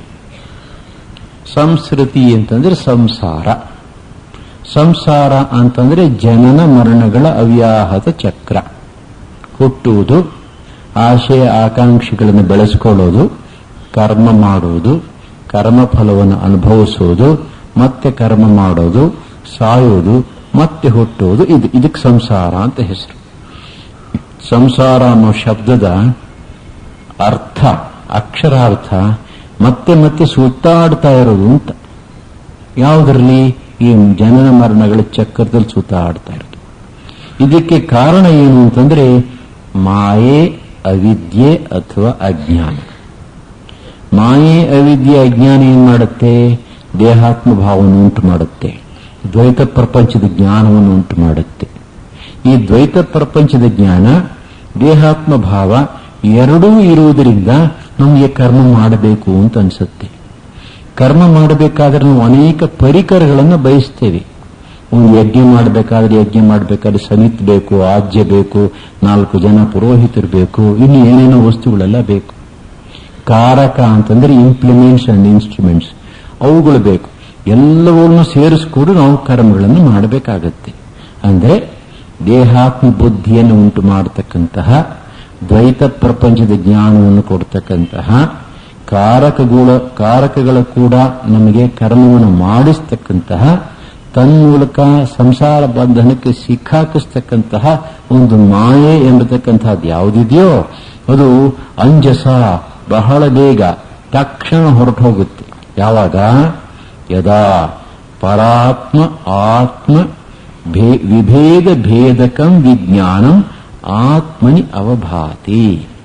S1: ಸಂಸ್ಕೃತಿ ಅಂತಂದ್ರೆ ಸಂಸಾರ ಸಂಸಾರ ಅಂತಂದ್ರೆ ಜನನ ಮರಣಗಳ ಅವ್ಯಾಹತ ಚಕ್ರ ಹುಟ್ಟುವುದು ಆಶಯ ಆಕಾಂಕ್ಷೆಗಳನ್ನು ಬೆಳೆಸ್ಕೊಳ್ಳೋದು ಕರ್ಮ ಮಾಡುವುದು ಕರ್ಮ ಫಲವನ್ನು ಅನುಭವಿಸುವುದು ಮತ್ತೆ ಕರ್ಮ ಮಾಡೋದು ಸಾಯೋದು ಮತ್ತೆ ಹುಟ್ಟುವುದು ಇದು ಇದಕ್ಕೆ ಸಂಸಾರ ಅಂತ ಹೆಸರು ಸಂಸಾರ ಅನ್ನೋ ಶಬ್ದದ ಅರ್ಥ ಅಕ್ಷರಾರ್ಥ ಮತ್ತೆ ಮತ್ತೆ ಸುತ್ತಾಡ್ತಾ ಇರೋದು ಅಂತ ಯಾವುದರಲ್ಲಿ ಈ ಜನನ ಮರಣಗಳ ಚಕ್ರದಲ್ಲಿ ಸುತ್ತಾಡ್ತಾ ಇರೋದು ಇದಕ್ಕೆ ಕಾರಣ ಏನು ಅಂತಂದ್ರೆ ಮಾಯೆ ಅವಿದ್ಯೆ ಅಥವಾ ಅಜ್ಞಾನ ಮಾಯೆ ಅವಿದ್ಯೆ ಅಜ್ಞಾನ ಏನ್ ಮಾಡುತ್ತೆ ದೇಹಾತ್ಮ ಭಾವವನ್ನು ಉಂಟು ಮಾಡುತ್ತೆ ದ್ವೈತ ಪ್ರಪಂಚದ ಜ್ಞಾನವನ್ನು ಉಂಟು ಮಾಡುತ್ತೆ ಈ ದ್ವೈತ ಪ್ರಪಂಚದ ಜ್ಞಾನ ದೇಹಾತ್ಮ ಭಾವ ಎರಡೂ ಇರುವುದರಿಂದ ನಮಗೆ ಕರ್ಮ ಮಾಡಬೇಕು ಅಂತ ಅನ್ಸುತ್ತೆ ಕರ್ಮ ಮಾಡಬೇಕಾದ್ರೆ ನಾವು ಅನೇಕ ಪರಿಕರಗಳನ್ನು ಬಯಸ್ತೇವೆ ಒಂದು ಯಜ್ಞ ಮಾಡಬೇಕಾದ್ರೆ ಯಜ್ಞ ಮಾಡಬೇಕಾದ್ರೆ ಸಮಿತ್ ಬೇಕು ಆಜ್ಯ ಬೇಕು ನಾಲ್ಕು ಜನ ಪುರೋಹಿತರು ಬೇಕು ಇನ್ನು ಏನೇನೋ ವಸ್ತುಗಳೆಲ್ಲ ಬೇಕು ಕಾರಕ ಅಂತಂದ್ರೆ ಇಂಪ್ಲಿಮೆಂಟ್ಸ್ ಅಂಡ್ ಇನ್ಸ್ಟ್ರೂಮೆಂಟ್ಸ್ ಅವುಗಳು ಬೇಕು ಎಲ್ಲವನ್ನೂ ಸೇರಿಸಿಕೊಂಡು ನಾವು ಕರ್ಮಗಳನ್ನು ಮಾಡಬೇಕಾಗತ್ತೆ ಅಂದ್ರೆ ದೇಹಾತ್ಮ ಬುದ್ಧಿಯನ್ನು ಉಂಟು ಮಾಡತಕ್ಕಂತಹ ದ್ವೈತ ಪ್ರಪಂಚದ ಜ್ಞಾನವನ್ನು ಕೊಡ್ತಕ್ಕಂತಹ ಕಾರಕಗಳ ಕಾರಕಗಳ ಕೂಡ ನಮಗೆ ಕರ್ಮವನ್ನು ಮಾಡಿಸ್ತಕ್ಕಂತಹ ತನ್ಮೂಲಕ ಸಂಸಾರ ಬಂಧನಕ್ಕೆ ಸಿಕ್ಕಾಕಿಸ್ತಕ್ಕಂತಹ ಒಂದು ಮಾಯೆ ಎಂಬತಕ್ಕಂತಹದ್ದು ಯಾವುದಿದೆಯೋ ಅದು ಅಂಜಸ ಬಹಳ ಬೇಗ ತಕ್ಷಣ ಹೊರಟು ಹೋಗುತ್ತೆ ಯಾವಾಗ ಯದಾ ಪರಾತ್ಮ ಆತ್ಮ ಭೇ- ವಿಭೇದ ಭೇದಕಂ ವಿಜ್ಞಾನಂ ಆತ್ಮನಿ ಅವಭಾತಿ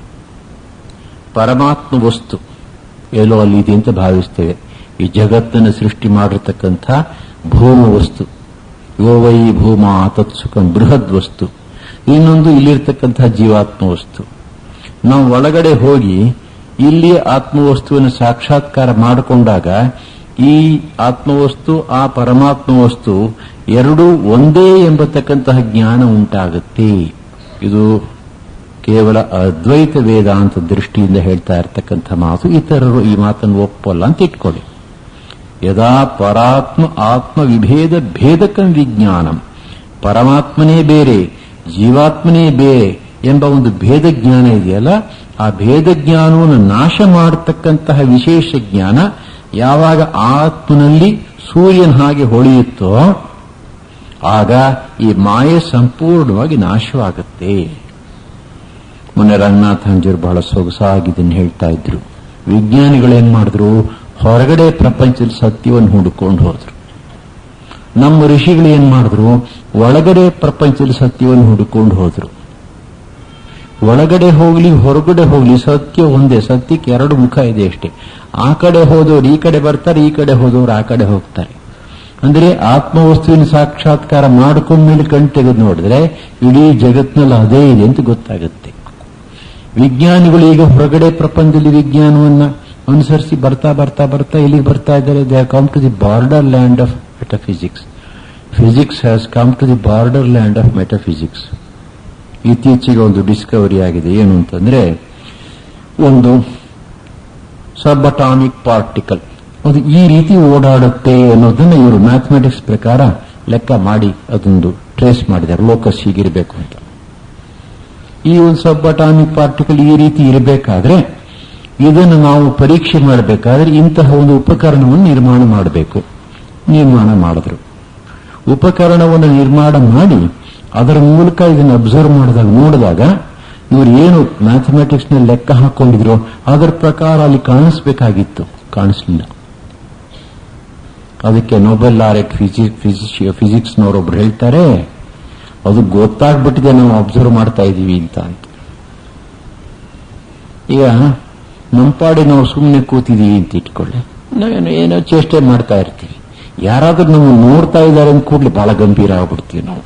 S1: ಪರಮಾತ್ಮ ವಸ್ತು ಎಲ್ಲೋ ಅಲ್ಲಿ ಇದೆ ಅಂತ ಭಾವಿಸ್ತೇವೆ ಈ ಜಗತ್ತನ್ನು ಸೃಷ್ಟಿ ಮಾಡಿರ್ತಕ್ಕಂಥ ಭೂಮ ವಸ್ತು ಯೋ ವೈ ಭೂಮ ತತ್ಸುಖಂ ಬೃಹದ್ ವಸ್ತು ಇನ್ನೊಂದು ಇಲ್ಲಿರ್ತಕ್ಕಂಥ ಜೀವಾತ್ಮ ವಸ್ತು ನಾವು ಒಳಗಡೆ ಹೋಗಿ ಇಲ್ಲಿ ಆತ್ಮವಸ್ತುವನ್ನು ಸಾಕ್ಷಾತ್ಕಾರ ಮಾಡಿಕೊಂಡಾಗ ಈ ಆತ್ಮವಸ್ತು ಆ ಪರಮಾತ್ಮ ವಸ್ತು ಎರಡೂ ಒಂದೇ ಎಂಬತಕ್ಕಂತಹ ಜ್ಞಾನ ಉಂಟಾಗುತ್ತೆ ಇದು ಕೇವಲ ಅದ್ವೈತ ವೇದಾಂತ ದೃಷ್ಟಿಯಿಂದ ಹೇಳ್ತಾ ಇರತಕ್ಕಂಥ ಮಾತು ಇತರರು ಈ ಮಾತನ್ನು ಒಪ್ಪಲ್ಲ ಅಂತ ಇಟ್ಕೊಳ್ಳಿ ಯದಾ ಪರಾತ್ಮ ಆತ್ಮ ವಿಭೇದ ಭೇದಕಂ ವಿಜ್ಞಾನಂ ಪರಮಾತ್ಮನೇ ಬೇರೆ ಜೀವಾತ್ಮನೇ ಬೇರೆ ಎಂಬ ಒಂದು ಭೇದ ಜ್ಞಾನ ಇದೆಯಲ್ಲ ಆ ಭೇದ ಜ್ಞಾನವನ್ನು ನಾಶ ಮಾಡತಕ್ಕಂತಹ ವಿಶೇಷ ಜ್ಞಾನ ಯಾವಾಗ ಆತ್ಮನಲ್ಲಿ ಸೂರ್ಯನ ಹಾಗೆ ಹೊಳೆಯುತ್ತೋ ಆಗ ಈ ಮಾಯೆ ಸಂಪೂರ್ಣವಾಗಿ ನಾಶವಾಗುತ್ತೆ ಮೊನ್ನೆ ರಂಗನಾಥ್ ಹಂಜೂರ್ ಬಹಳ ಸೊಗಸಾಗಿ ಇದನ್ನು ಹೇಳ್ತಾ ಇದ್ರು ವಿಜ್ಞಾನಿಗಳೇನ್ ಮಾಡಿದ್ರು ಹೊರಗಡೆ ಪ್ರಪಂಚದ ಸತ್ಯವನ್ನು ಹುಡುಕೊಂಡು ಹೋದ್ರು ನಮ್ಮ ಋಷಿಗಳು ಏನ್ ಮಾಡಿದ್ರು ಒಳಗಡೆ ಪ್ರಪಂಚದ ಸತ್ಯವನ್ನು ಹುಡುಕೊಂಡು ಹೋದ್ರು ಒಳಗಡೆ ಹೋಗ್ಲಿ ಹೊರಗಡೆ ಹೋಗ್ಲಿ ಸತ್ಯ ಒಂದೇ ಸತ್ಯಕ್ಕೆ ಎರಡು ಮುಖ ಇದೆ ಅಷ್ಟೇ ಆ ಕಡೆ ಹೋದವರು ಈ ಕಡೆ ಬರ್ತಾರೆ ಈ ಕಡೆ ಹೋದವರು ಆ ಕಡೆ ಹೋಗ್ತಾರೆ ಅಂದ್ರೆ ಆತ್ಮವಸ್ತುವಿನ ಸಾಕ್ಷಾತ್ಕಾರ ಮಾಡ್ಕೊಂಡ್ಮೇಲೆ ಕಣ್ ತೆಗೆದು ನೋಡಿದ್ರೆ ಇಡೀ ಜಗತ್ನಲ್ಲಿ ಅದೇ ಇದೆ ಅಂತ ಗೊತ್ತಾಗುತ್ತೆ ವಿಜ್ಞಾನಿಗಳು ಈಗ ಹೊರಗಡೆ ಪ್ರಪಂಚದಲ್ಲಿ ವಿಜ್ಞಾನವನ್ನ ಅನುಸರಿಸಿ ಬರ್ತಾ ಬರ್ತಾ ಬರ್ತಾ ಇಲ್ಲಿಗೆ ಬರ್ತಾ ಇದ್ದಾರೆ they come to the border land of metaphysics physics has come to the border land of metaphysics ಇತ್ತೀಚೆಗೆ ಒಂದು ಡಿಸ್ಕವರಿ ಆಗಿದೆ ಏನು ಅಂತಂದ್ರೆ ಒಂದು ಸಬ್ ಅಟಾಮಿಕ್ ಪಾರ್ಟಿಕಲ್ ಅದು ಈ ರೀತಿ ಓಡಾಡುತ್ತೆ ಅನ್ನೋದನ್ನ ಇವರು ಮ್ಯಾಥಮೆಟಿಕ್ಸ್ ಪ್ರಕಾರ ಲೆಕ್ಕ ಮಾಡಿ ಅದೊಂದು ಟ್ರೇಸ್ ಮಾಡಿದ್ದಾರೆ ಲೋಕಸ್ ಹೀಗಿರಬೇಕು ಅಂತ ಈ ಒಂದು ಸಬ್ ಅಟಾಮಿಕ್ ಪಾರ್ಟಿಕಲ್ ಈ ರೀತಿ ಇರಬೇಕಾದ್ರೆ ಇದನ್ನು ನಾವು ಪರೀಕ್ಷೆ ಮಾಡಬೇಕಾದ್ರೆ ಇಂತಹ ಒಂದು ಉಪಕರಣವನ್ನು ನಿರ್ಮಾಣ ಮಾಡಬೇಕು ನಿರ್ಮಾಣ ಮಾಡಿದ್ರು ಉಪಕರಣವನ್ನು ನಿರ್ಮಾಣ ಮಾಡಿ ಅದರ ಮೂಲಕ ಇದನ್ನು ಅಬ್ಸರ್ವ್ ಮಾಡಿದಾಗ ನೋಡಿದಾಗ ಇವರು ಏನು ಮ್ಯಾಥಮೆಟಿಕ್ಸ್ ನ ಲೆಕ್ಕ ಹಾಕೊಂಡಿದ್ರು ಅದರ ಪ್ರಕಾರ ಅಲ್ಲಿ ಕಾಣಿಸ್ಬೇಕಾಗಿತ್ತು ಕಾಣಿಸ್ಲಿಲ್ಲ ಅದಕ್ಕೆ ನೊಬೆಲ್ ಲಾರೆಟ್ ಫಿಸಿಕ್ಸ್ನವರೊಬ್ರು ಹೇಳ್ತಾರೆ ಅದು ಗೊತ್ತಾಗ್ಬಿಟ್ಟಿದೆ ನಾವು ಅಬ್ಸರ್ವ್ ಮಾಡ್ತಾ ಇದೀವಿ ಅಂತ ಅಂತ ಈಗ ನಮ್ಮ ಪಾಡಿ ನಾವು ಸುಮ್ಮನೆ ಕೂತಿದೀವಿ ಅಂತ ಇಟ್ಕೊಳ್ಳಿ ನಾವೇನೋ ಏನೋ ಚೇಷ್ಟೆ ಮಾಡ್ತಾ ಇರ್ತೀವಿ ಯಾರಾದ್ರೂ ನಾವು ನೋಡ್ತಾ ಇದ್ದಾರೆ ಅಂತ ಕೂಡಲೇ ಬಹಳ ಗಂಭೀರ ಆಗ್ಬಿಡ್ತೀವಿ ನಾವು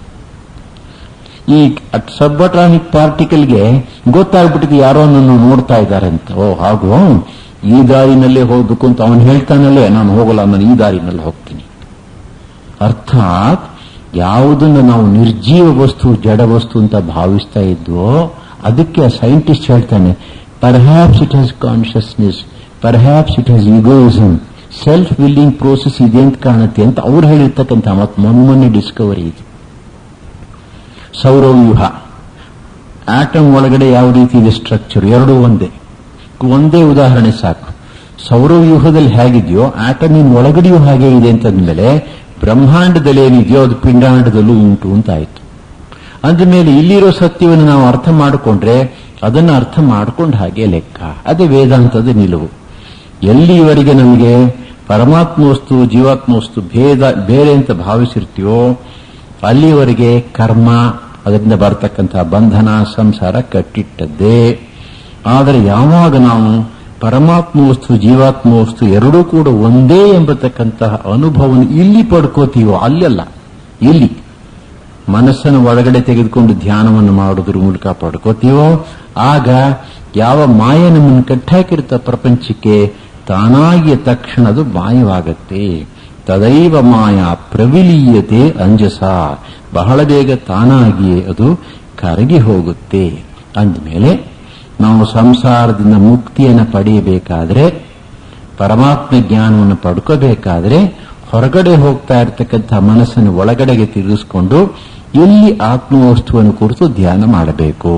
S1: ಈ ಸಬ್ಬಟ್ರಾನಿಕ್ ಪಾರ್ಟಿಕಲ್ಗೆ ಗೊತ್ತಾಗ್ಬಿಟ್ಟಿದೆ ಯಾರೋ ನನ್ನ ನೋಡ್ತಾ ಇದ್ದಾರೆ ಅಂತ ಓ ಹಾಗೂ ಈ ದಾರಿನಲ್ಲೇ ಹೋಗ್ಬೇಕು ಅಂತ ಅವನು ಹೇಳ್ತಾನಲ್ಲೇ ನಾನು ಹೋಗಲ್ಲ ನಾನು ಈ ದಾರಿನಲ್ಲಿ ಹೋಗ್ತೀನಿ ಅರ್ಥಾತ್ ಯಾವುದನ್ನು ನಾವು ನಿರ್ಜೀವ ವಸ್ತು ಜಡ ವಸ್ತು ಅಂತ ಭಾವಿಸ್ತಾ ಇದ್ವೋ ಅದಕ್ಕೆ ಸೈಂಟಿಸ್ಟ್ ಹೇಳ್ತಾನೆ perhaps it has consciousness perhaps it has egoism self willing process ಇದೆ ಅಂತ ಕಾಣುತ್ತೆ ಅಂತ ಅವ್ರು ಹೇಳಿರ್ತಕ್ಕಂಥ ಮತ್ತೆ ಮೊನ್ನೆ ಡಿಸ್ಕವರಿ ಇದೆ ಸೌರವ್ಯೂಹ ಆಟಮ್ ಒಳಗಡೆ ಯಾವ ರೀತಿ ಇದೆ ಸ್ಟ್ರಕ್ಚರ್ ಎರಡೂ ಒಂದೇ ಒಂದೇ ಉದಾಹರಣೆ ಸಾಕು ಸೌರವ್ಯೂಹದಲ್ಲಿ ಹೇಗಿದೆಯೋ ಆಟಮಿನ ಒಳಗಡೆಯೂ ಹಾಗೆ ಇದೆ ಅಂತಂದ್ಮೇಲೆ ಬ್ರಹ್ಮಾಂಡದಲ್ಲಿ ಏನಿದೆಯೋ ಅದು ಪಿಂಡಾಂಡದಲ್ಲೂ ಉಂಟು ಅಂತ ಆಯ್ತು ಅಂದಮೇಲೆ ಇಲ್ಲಿರೋ ಸತ್ಯವನ್ನು ನಾವು ಅರ್ಥ ಮಾಡಿಕೊಂಡ್ರೆ ಅದನ್ನು ಅರ್ಥ ಮಾಡ್ಕೊಂಡು ಹಾಗೆ ಲೆಕ್ಕ ಅದೇ ವೇದಾಂತದ ನಿಲುವು ಎಲ್ಲಿವರೆಗೆ ನಮಗೆ ಪರಮಾತ್ಮ ವಸ್ತು ಜೀವಾತ್ಮ ವಸ್ತು ಭೇದ ಬೇರೆ ಅಂತ ಭಾವಿಸಿರ್ತೀವೋ ಅಲ್ಲಿವರೆಗೆ ಕರ್ಮ ಅದರಿಂದ ಬರ್ತಕ್ಕಂತಹ ಬಂಧನ ಸಂಸಾರ ಕಟ್ಟಿಟ್ಟದ್ದೇ ಆದರೆ ಯಾವಾಗ ನಾವು ಪರಮಾತ್ಮ ವಸ್ತು ಜೀವಾತ್ಮ ವಸ್ತು ಎರಡೂ ಕೂಡ ಒಂದೇ ಎಂಬತಕ್ಕಂತಹ ಅನುಭವವನ್ನು ಇಲ್ಲಿ ಪಡ್ಕೋತೀವೋ ಅಲ್ಲೆಲ್ಲ ಇಲ್ಲಿ ಮನಸ್ಸನ್ನು ಒಳಗಡೆ ತೆಗೆದುಕೊಂಡು ಧ್ಯಾನವನ್ನು ಮಾಡೋದ್ರ ಮೂಲಕ ಪಡ್ಕೋತೀವೋ ಆಗ ಯಾವ ಮಾಯ ನಮ್ಮನ್ನು ಕಟ್ಟಾಕಿರ್ತ ಪ್ರಪಂಚಕ್ಕೆ ತಾನಾಗಿಯ ತಕ್ಷಣ ಅದು ಮಾಯವಾಗತ್ತೆ ತದೈವ ಮಾಯ ಪ್ರವಿಲೀಯತೆ ಅಂಜಸ ಬಹಳ ಬೇಗ ತಾನಾಗಿಯೇ ಅದು ಕರಗಿ ಹೋಗುತ್ತೆ ಅಂದಮೇಲೆ ನಾವು ಸಂಸಾರದಿಂದ ಮುಕ್ತಿಯನ್ನು ಪಡೆಯಬೇಕಾದ್ರೆ ಪರಮಾತ್ಮ ಜ್ಞಾನವನ್ನು ಪಡ್ಕೋಬೇಕಾದ್ರೆ ಹೊರಗಡೆ ಹೋಗ್ತಾ ಇರತಕ್ಕಂಥ ಮನಸ್ಸನ್ನು ಒಳಗಡೆಗೆ ತಿರುಗಿಸಿಕೊಂಡು ಎಲ್ಲಿ ಆತ್ಮವಸ್ತುವನ್ನು ಕುರಿತು ಧ್ಯಾನ ಮಾಡಬೇಕು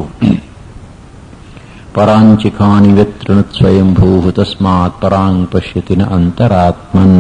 S1: ಪರಾಂಚಿಕಾನಿ ವ್ಯತೃಣತ್ ಸ್ವಯಂಭೂ ತಸ್ಮಾತ್ ಪರಾಂಗ್ ಪಶ್ಯತಿನ ಅಂತರಾತ್ಮನ್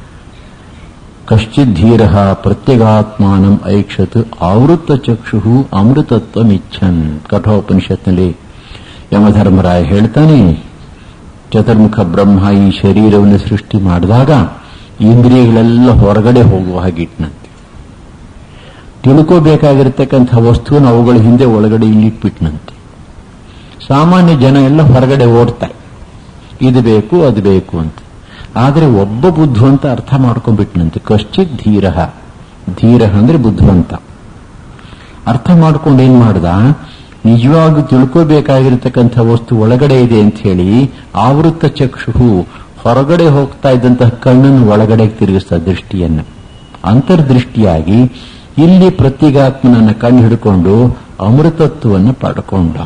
S1: ಕಶ್ಚಿಧೀರ ಪ್ರತ್ಯಗಾತ್ಮಾನಂ ಐಕ್ಷತ್ ಆವೃತ್ತ ಚಕ್ಷು ಅಮೃತತ್ವಮಿಚ್ಛನ್ ಕಠೋಪನಿಷತ್ನಲ್ಲಿ ಯಮಧರ್ಮರಾಯ ಹೇಳ್ತಾನೆ ಚತುರ್ಮುಖ ಬ್ರಹ್ಮ ಈ ಶರೀರವನ್ನು ಸೃಷ್ಟಿ ಮಾಡಿದಾಗ ಇಂದ್ರಿಯಗಳೆಲ್ಲ ಹೊರಗಡೆ ಹೋಗುವ ಹಾಗಿಟ್ನಂತೆ ತಿಳ್ಕೋಬೇಕಾಗಿರ್ತಕ್ಕಂಥ ವಸ್ತುವನ್ನು ಅವುಗಳ ಹಿಂದೆ ಒಳಗಡೆ ಇಲ್ಲಿಟ್ಬಿಟ್ನಂತೆ ಸಾಮಾನ್ಯ ಜನ ಎಲ್ಲ ಹೊರಗಡೆ ಓಡ್ತಾರೆ ಇದು ಬೇಕು ಅದು ಬೇಕು ಅಂತ ಆದರೆ ಒಬ್ಬ ಬುದ್ಧಿವಂತ ಅರ್ಥ ಮಾಡ್ಕೊಂಡ್ಬಿಟ್ನಂತೆ ಕಶ್ಚಿತ್ ಧೀರ ಧೀರ ಅಂದ್ರೆ ಬುದ್ಧಿವಂತ ಅರ್ಥ ಮಾಡ್ಕೊಂಡು ಏನ್ ಮಾಡ್ದ ನಿಜವಾಗಿ ತಿಳ್ಕೋಬೇಕಾಗಿರ್ತಕ್ಕಂಥ ವಸ್ತು ಒಳಗಡೆ ಇದೆ ಅಂತ ಹೇಳಿ ಆವೃತ್ತ ಚಕ್ಷು ಹೊರಗಡೆ ಹೋಗ್ತಾ ಇದ್ದಂತಹ ಕಣ್ಣನ್ನು ಒಳಗಡೆ ತಿರುಗಿಸ್ತಾ ದೃಷ್ಟಿಯನ್ನ ಅಂತರ್ದೃಷ್ಟಿಯಾಗಿ ಇಲ್ಲಿ ಪ್ರತಿಗಾತ್ಮನನ್ನ ಕಣ್ಣು ಹಿಡ್ಕೊಂಡು ಅಮೃತತ್ವವನ್ನು ಪಡ್ಕೊಂಡ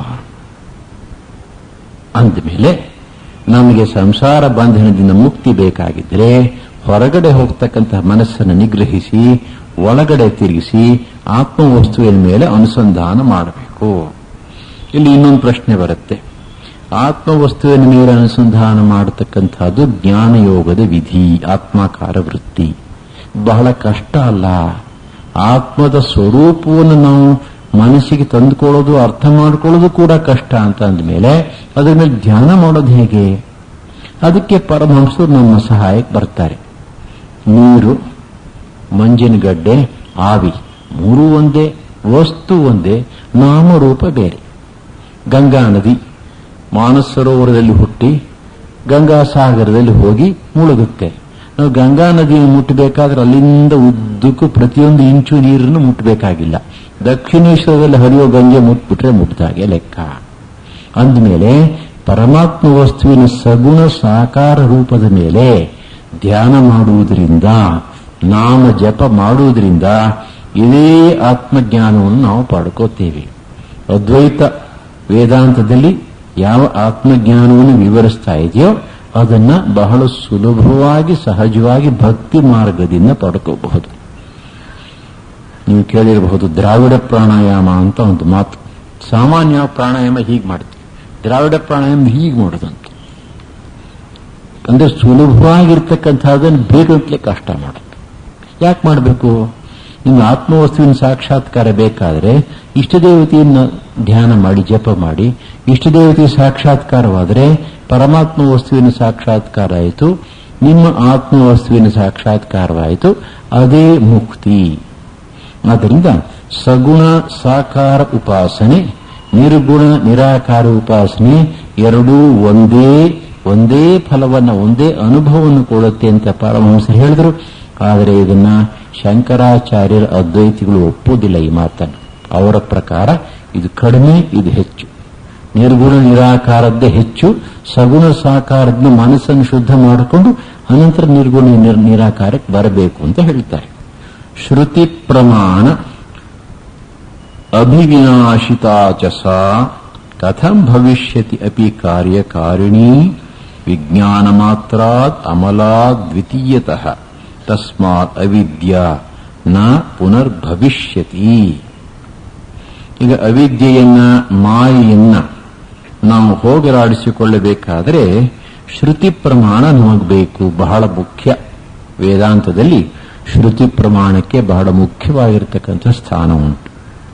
S1: ಅಂದಮೇಲೆ ನಮಗೆ ಸಂಸಾರ ಬಂಧನದಿಂದ ಮುಕ್ತಿ ಬೇಕಾಗಿದ್ರೆ ಹೊರಗಡೆ ಹೋಗ್ತಕ್ಕಂತಹ ಮನಸ್ಸನ್ನು ನಿಗ್ರಹಿಸಿ ಒಳಗಡೆ ತಿರುಗಿಸಿ ಆತ್ಮವಸ್ತುವಿನ ಮೇಲೆ ಅನುಸಂಧಾನ ಮಾಡಬೇಕು ಇಲ್ಲಿ ಇನ್ನೊಂದು ಪ್ರಶ್ನೆ ಬರುತ್ತೆ ಆತ್ಮವಸ್ತುವಿನ ಮೇಲೆ ಅನುಸಂಧಾನ ಮಾಡತಕ್ಕಂಥದ್ದು ಜ್ಞಾನಯೋಗದ ವಿಧಿ ಆತ್ಮಾಕಾರ ವೃತ್ತಿ ಬಹಳ ಕಷ್ಟ ಅಲ್ಲ ಆತ್ಮದ ಸ್ವರೂಪವನ್ನು ನಾವು ಮನಸ್ಸಿಗೆ ತಂದುಕೊಳ್ಳೋದು ಅರ್ಥ ಮಾಡ್ಕೊಳ್ಳೋದು ಕೂಡ ಕಷ್ಟ ಅಂತ ಅಂದಮೇಲೆ ಅದರ ಮೇಲೆ ಧ್ಯಾನ ಮಾಡೋದು ಹೇಗೆ ಅದಕ್ಕೆ ಪರಮಹಂಸರು ನಮ್ಮ ಸಹಾಯಕ್ಕೆ ಬರ್ತಾರೆ ನೀರು ಮಂಜಿನಗಡ್ಡೆ ಆವಿ ಮೂರು ಒಂದೇ ವಸ್ತು ಒಂದೇ ನಾಮರೂಪ ಬೇರೆ ಗಂಗಾ ನದಿ ಮಾನಸ ಸರೋವರದಲ್ಲಿ ಹುಟ್ಟಿ ಗಂಗಾ ಸಾಗರದಲ್ಲಿ ಹೋಗಿ ಮುಳುಗುತ್ತೆ ನಾವು ಗಂಗಾ ನದಿಯನ್ನು ಮುಟ್ಟಬೇಕಾದ್ರೆ ಅಲ್ಲಿಂದ ಉದ್ದಕ್ಕೂ ಪ್ರತಿಯೊಂದು ಇಂಚು ನೀರನ್ನು ಮುಟ್ಟಬೇಕಾಗಿಲ್ಲ ದಕ್ಷಿಣೇಶ್ವರದಲ್ಲಿ ಹರಿಯೋ ಗಂಗೆ ಮುಟ್ಬಿಟ್ರೆ ಮುಟ್ಟಿದಾಗೆ ಲೆಕ್ಕ ಅಂದಮೇಲೆ ಪರಮಾತ್ಮ ವಸ್ತುವಿನ ಸಗುಣ ಸಾಕಾರ ರೂಪದ ಮೇಲೆ ಧ್ಯಾನ ಮಾಡುವುದರಿಂದ ನಾಮ ಜಪ ಮಾಡುವುದರಿಂದ ಇದೇ ಆತ್ಮಜ್ಞಾನವನ್ನು ನಾವು ಪಡ್ಕೋತೇವೆ ಅದ್ವೈತ ವೇದಾಂತದಲ್ಲಿ ಯಾವ ಆತ್ಮಜ್ಞಾನವನ್ನು ವಿವರಿಸ್ತಾ ಇದೆಯೋ ಅದನ್ನ ಬಹಳ ಸುಲಭವಾಗಿ ಸಹಜವಾಗಿ ಭಕ್ತಿ ಮಾರ್ಗದಿಂದ ಪಡ್ಕೋಬಹುದು ನೀವು ಕೇಳಿರಬಹುದು ದ್ರಾವಿಡ ಪ್ರಾಣಾಯಾಮ ಅಂತ ಒಂದು ಮಾತು ಸಾಮಾನ್ಯ ಪ್ರಾಣಾಯಾಮ ಹೀಗೆ ಮಾಡ್ತೀವಿ ದ್ರಾವಿಡ ಪ್ರಾಣಾಯಾಮ ಹೀಗೆ ಮಾಡೋದಂತ ಅಂದ್ರೆ ಸುಲಭವಾಗಿರ್ತಕ್ಕಂಥದ್ದನ್ನು ಬೇಕಂತಲೇ ಕಷ್ಟ ಮಾಡೋದು ಯಾಕೆ ಮಾಡಬೇಕು ನಿಮ್ಗೆ ಆತ್ಮವಸ್ತುವಿನ ಸಾಕ್ಷಾತ್ಕಾರ ಬೇಕಾದರೆ ಇಷ್ಟ ದೇವತೆಯನ್ನ ಧ್ಯಾನ ಮಾಡಿ ಜಪ ಮಾಡಿ ಇಷ್ಟ ದೇವತೆಯ ಸಾಕ್ಷಾತ್ಕಾರವಾದರೆ ಪರಮಾತ್ಮ ವಸ್ತುವಿನ ಸಾಕ್ಷಾತ್ಕಾರ ಆಯಿತು ನಿಮ್ಮ ಆತ್ಮವಸ್ತುವಿನ ಸಾಕ್ಷಾತ್ಕಾರವಾಯಿತು ಅದೇ ಮುಕ್ತಿ ಆದ್ದರಿಂದ ಸಗುಣ ಸಾಕಾರ ಉಪಾಸನೆ ನಿರ್ಗುಣ ನಿರಾಕಾರ ಉಪಾಸನೆ ಎರಡೂ ಒಂದೇ ಒಂದೇ ಫಲವನ್ನ ಒಂದೇ ಅನುಭವವನ್ನು ಕೊಡುತ್ತೆ ಅಂತ ಪರಮಹಂಸರು ಹೇಳಿದರು ಆದರೆ ಇದನ್ನ ಶಂಕರಾಚಾರ್ಯರ ಅದ್ವೈತಿಗಳು ಒಪ್ಪುವುದಿಲ್ಲ ಈ ಮಾತನ್ನು ಅವರ ಪ್ರಕಾರ ಇದು ಕಡಿಮೆ ಇದು ಹೆಚ್ಚು ನಿರ್ಗುಣ ನಿರಾಕಾರದ್ದೇ ಹೆಚ್ಚು ಸಗುಣ ಸಾಕಾರದಿಂದ ಮನಸ್ಸನ್ನು ಶುದ್ಧ ಮಾಡಿಕೊಂಡು ಅನಂತರ ನಿರ್ಗುಣ ನಿರ್- ನಿರಾಕಾರಕ್ಕೆ ಬರಬೇಕು ಅಂತ ಹೇಳ್ತಾರೆ ಶ್ರುತಿ ಪ್ರಮಾಣ ಅಭಿವಿನಾಶಿತಾ ಚ ಸಾ ಕಥಂ ಭವಿಷ್ಯತಿ ಅಪಿ ಕಾರ್ಯಕಾರಿಣೀ ವಿಜ್ಞಾನ ಮಾತ್ರಾತ್ ಅಮಲಾ ದ್ವಿತೀಯತಃ ತಸ್ಮಾತ್ ಅವಿದ್ಯಾ ನ ಪುನರ್ಭವಿಷ್ಯತಿ ಈಗ ಅವಿದ್ಯೆಯನ್ನ ಮಾಯೆಯನ್ನ ನಾವು ಹೋಗಲಾಡಿಸಿಕೊಳ್ಳಬೇಕಾದರೆ ಶ್ರುತಿ ಪ್ರಮಾಣ ನಮಗೆ ಬೇಕು ಬಹಳ ಮುಖ್ಯ ವೇದಾಂತದಲ್ಲಿ ಶ್ರುತಿ ಪ್ರಮಾಣಕ್ಕೆ ಬಹಳ ಮುಖ್ಯವಾಗಿರತಕ್ಕಂಥ ಸ್ಥಾನ ಉಂಟು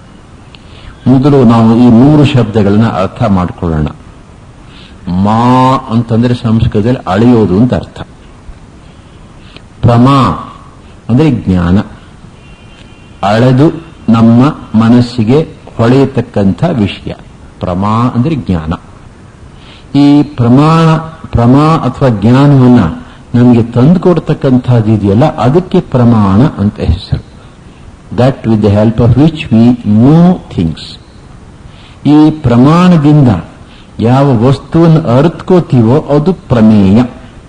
S1: ಮೊದಲು ನಾವು ಈ ಮೂರು ಶಬ್ದಗಳನ್ನ ಅರ್ಥ ಮಾಡಿಕೊಳ್ಳೋಣ ಮಾ ಅಂತಂದ್ರೆ ಸಂಸ್ಕೃತದಲ್ಲಿ ಅಳೆಯೋದು ಅಂತ ಅರ್ಥ ಪ್ರಮಾ ಅಂದ್ರೆ ಜ್ಞಾನ ಅಳೆದು ನಮ್ಮ ಮನಸ್ಸಿಗೆ ಹೊಳೆಯತಕ್ಕಂಥ ವಿಷಯ ಪ್ರಮಾ ಅಂದ್ರೆ ಜ್ಞಾನ ಈ ಪ್ರಮಾಣ ಪ್ರಮಾ ಅಥವಾ ಜ್ಞಾನವನ್ನ ನಮಗೆ ತಂದುಕೊಡ್ತಕ್ಕಂಥದ್ದು ಇದೆಯಲ್ಲ ಅದಕ್ಕೆ ಪ್ರಮಾಣ ಅಂತ ಹೆಸರು that with the help of which we know things ಈ ಪ್ರಮಾಣದಿಂದ ಯಾವ ವಸ್ತುವನ್ನು ಅರ್ಥಕೋತೀವೋ ಅದು ಪ್ರಮೇಯ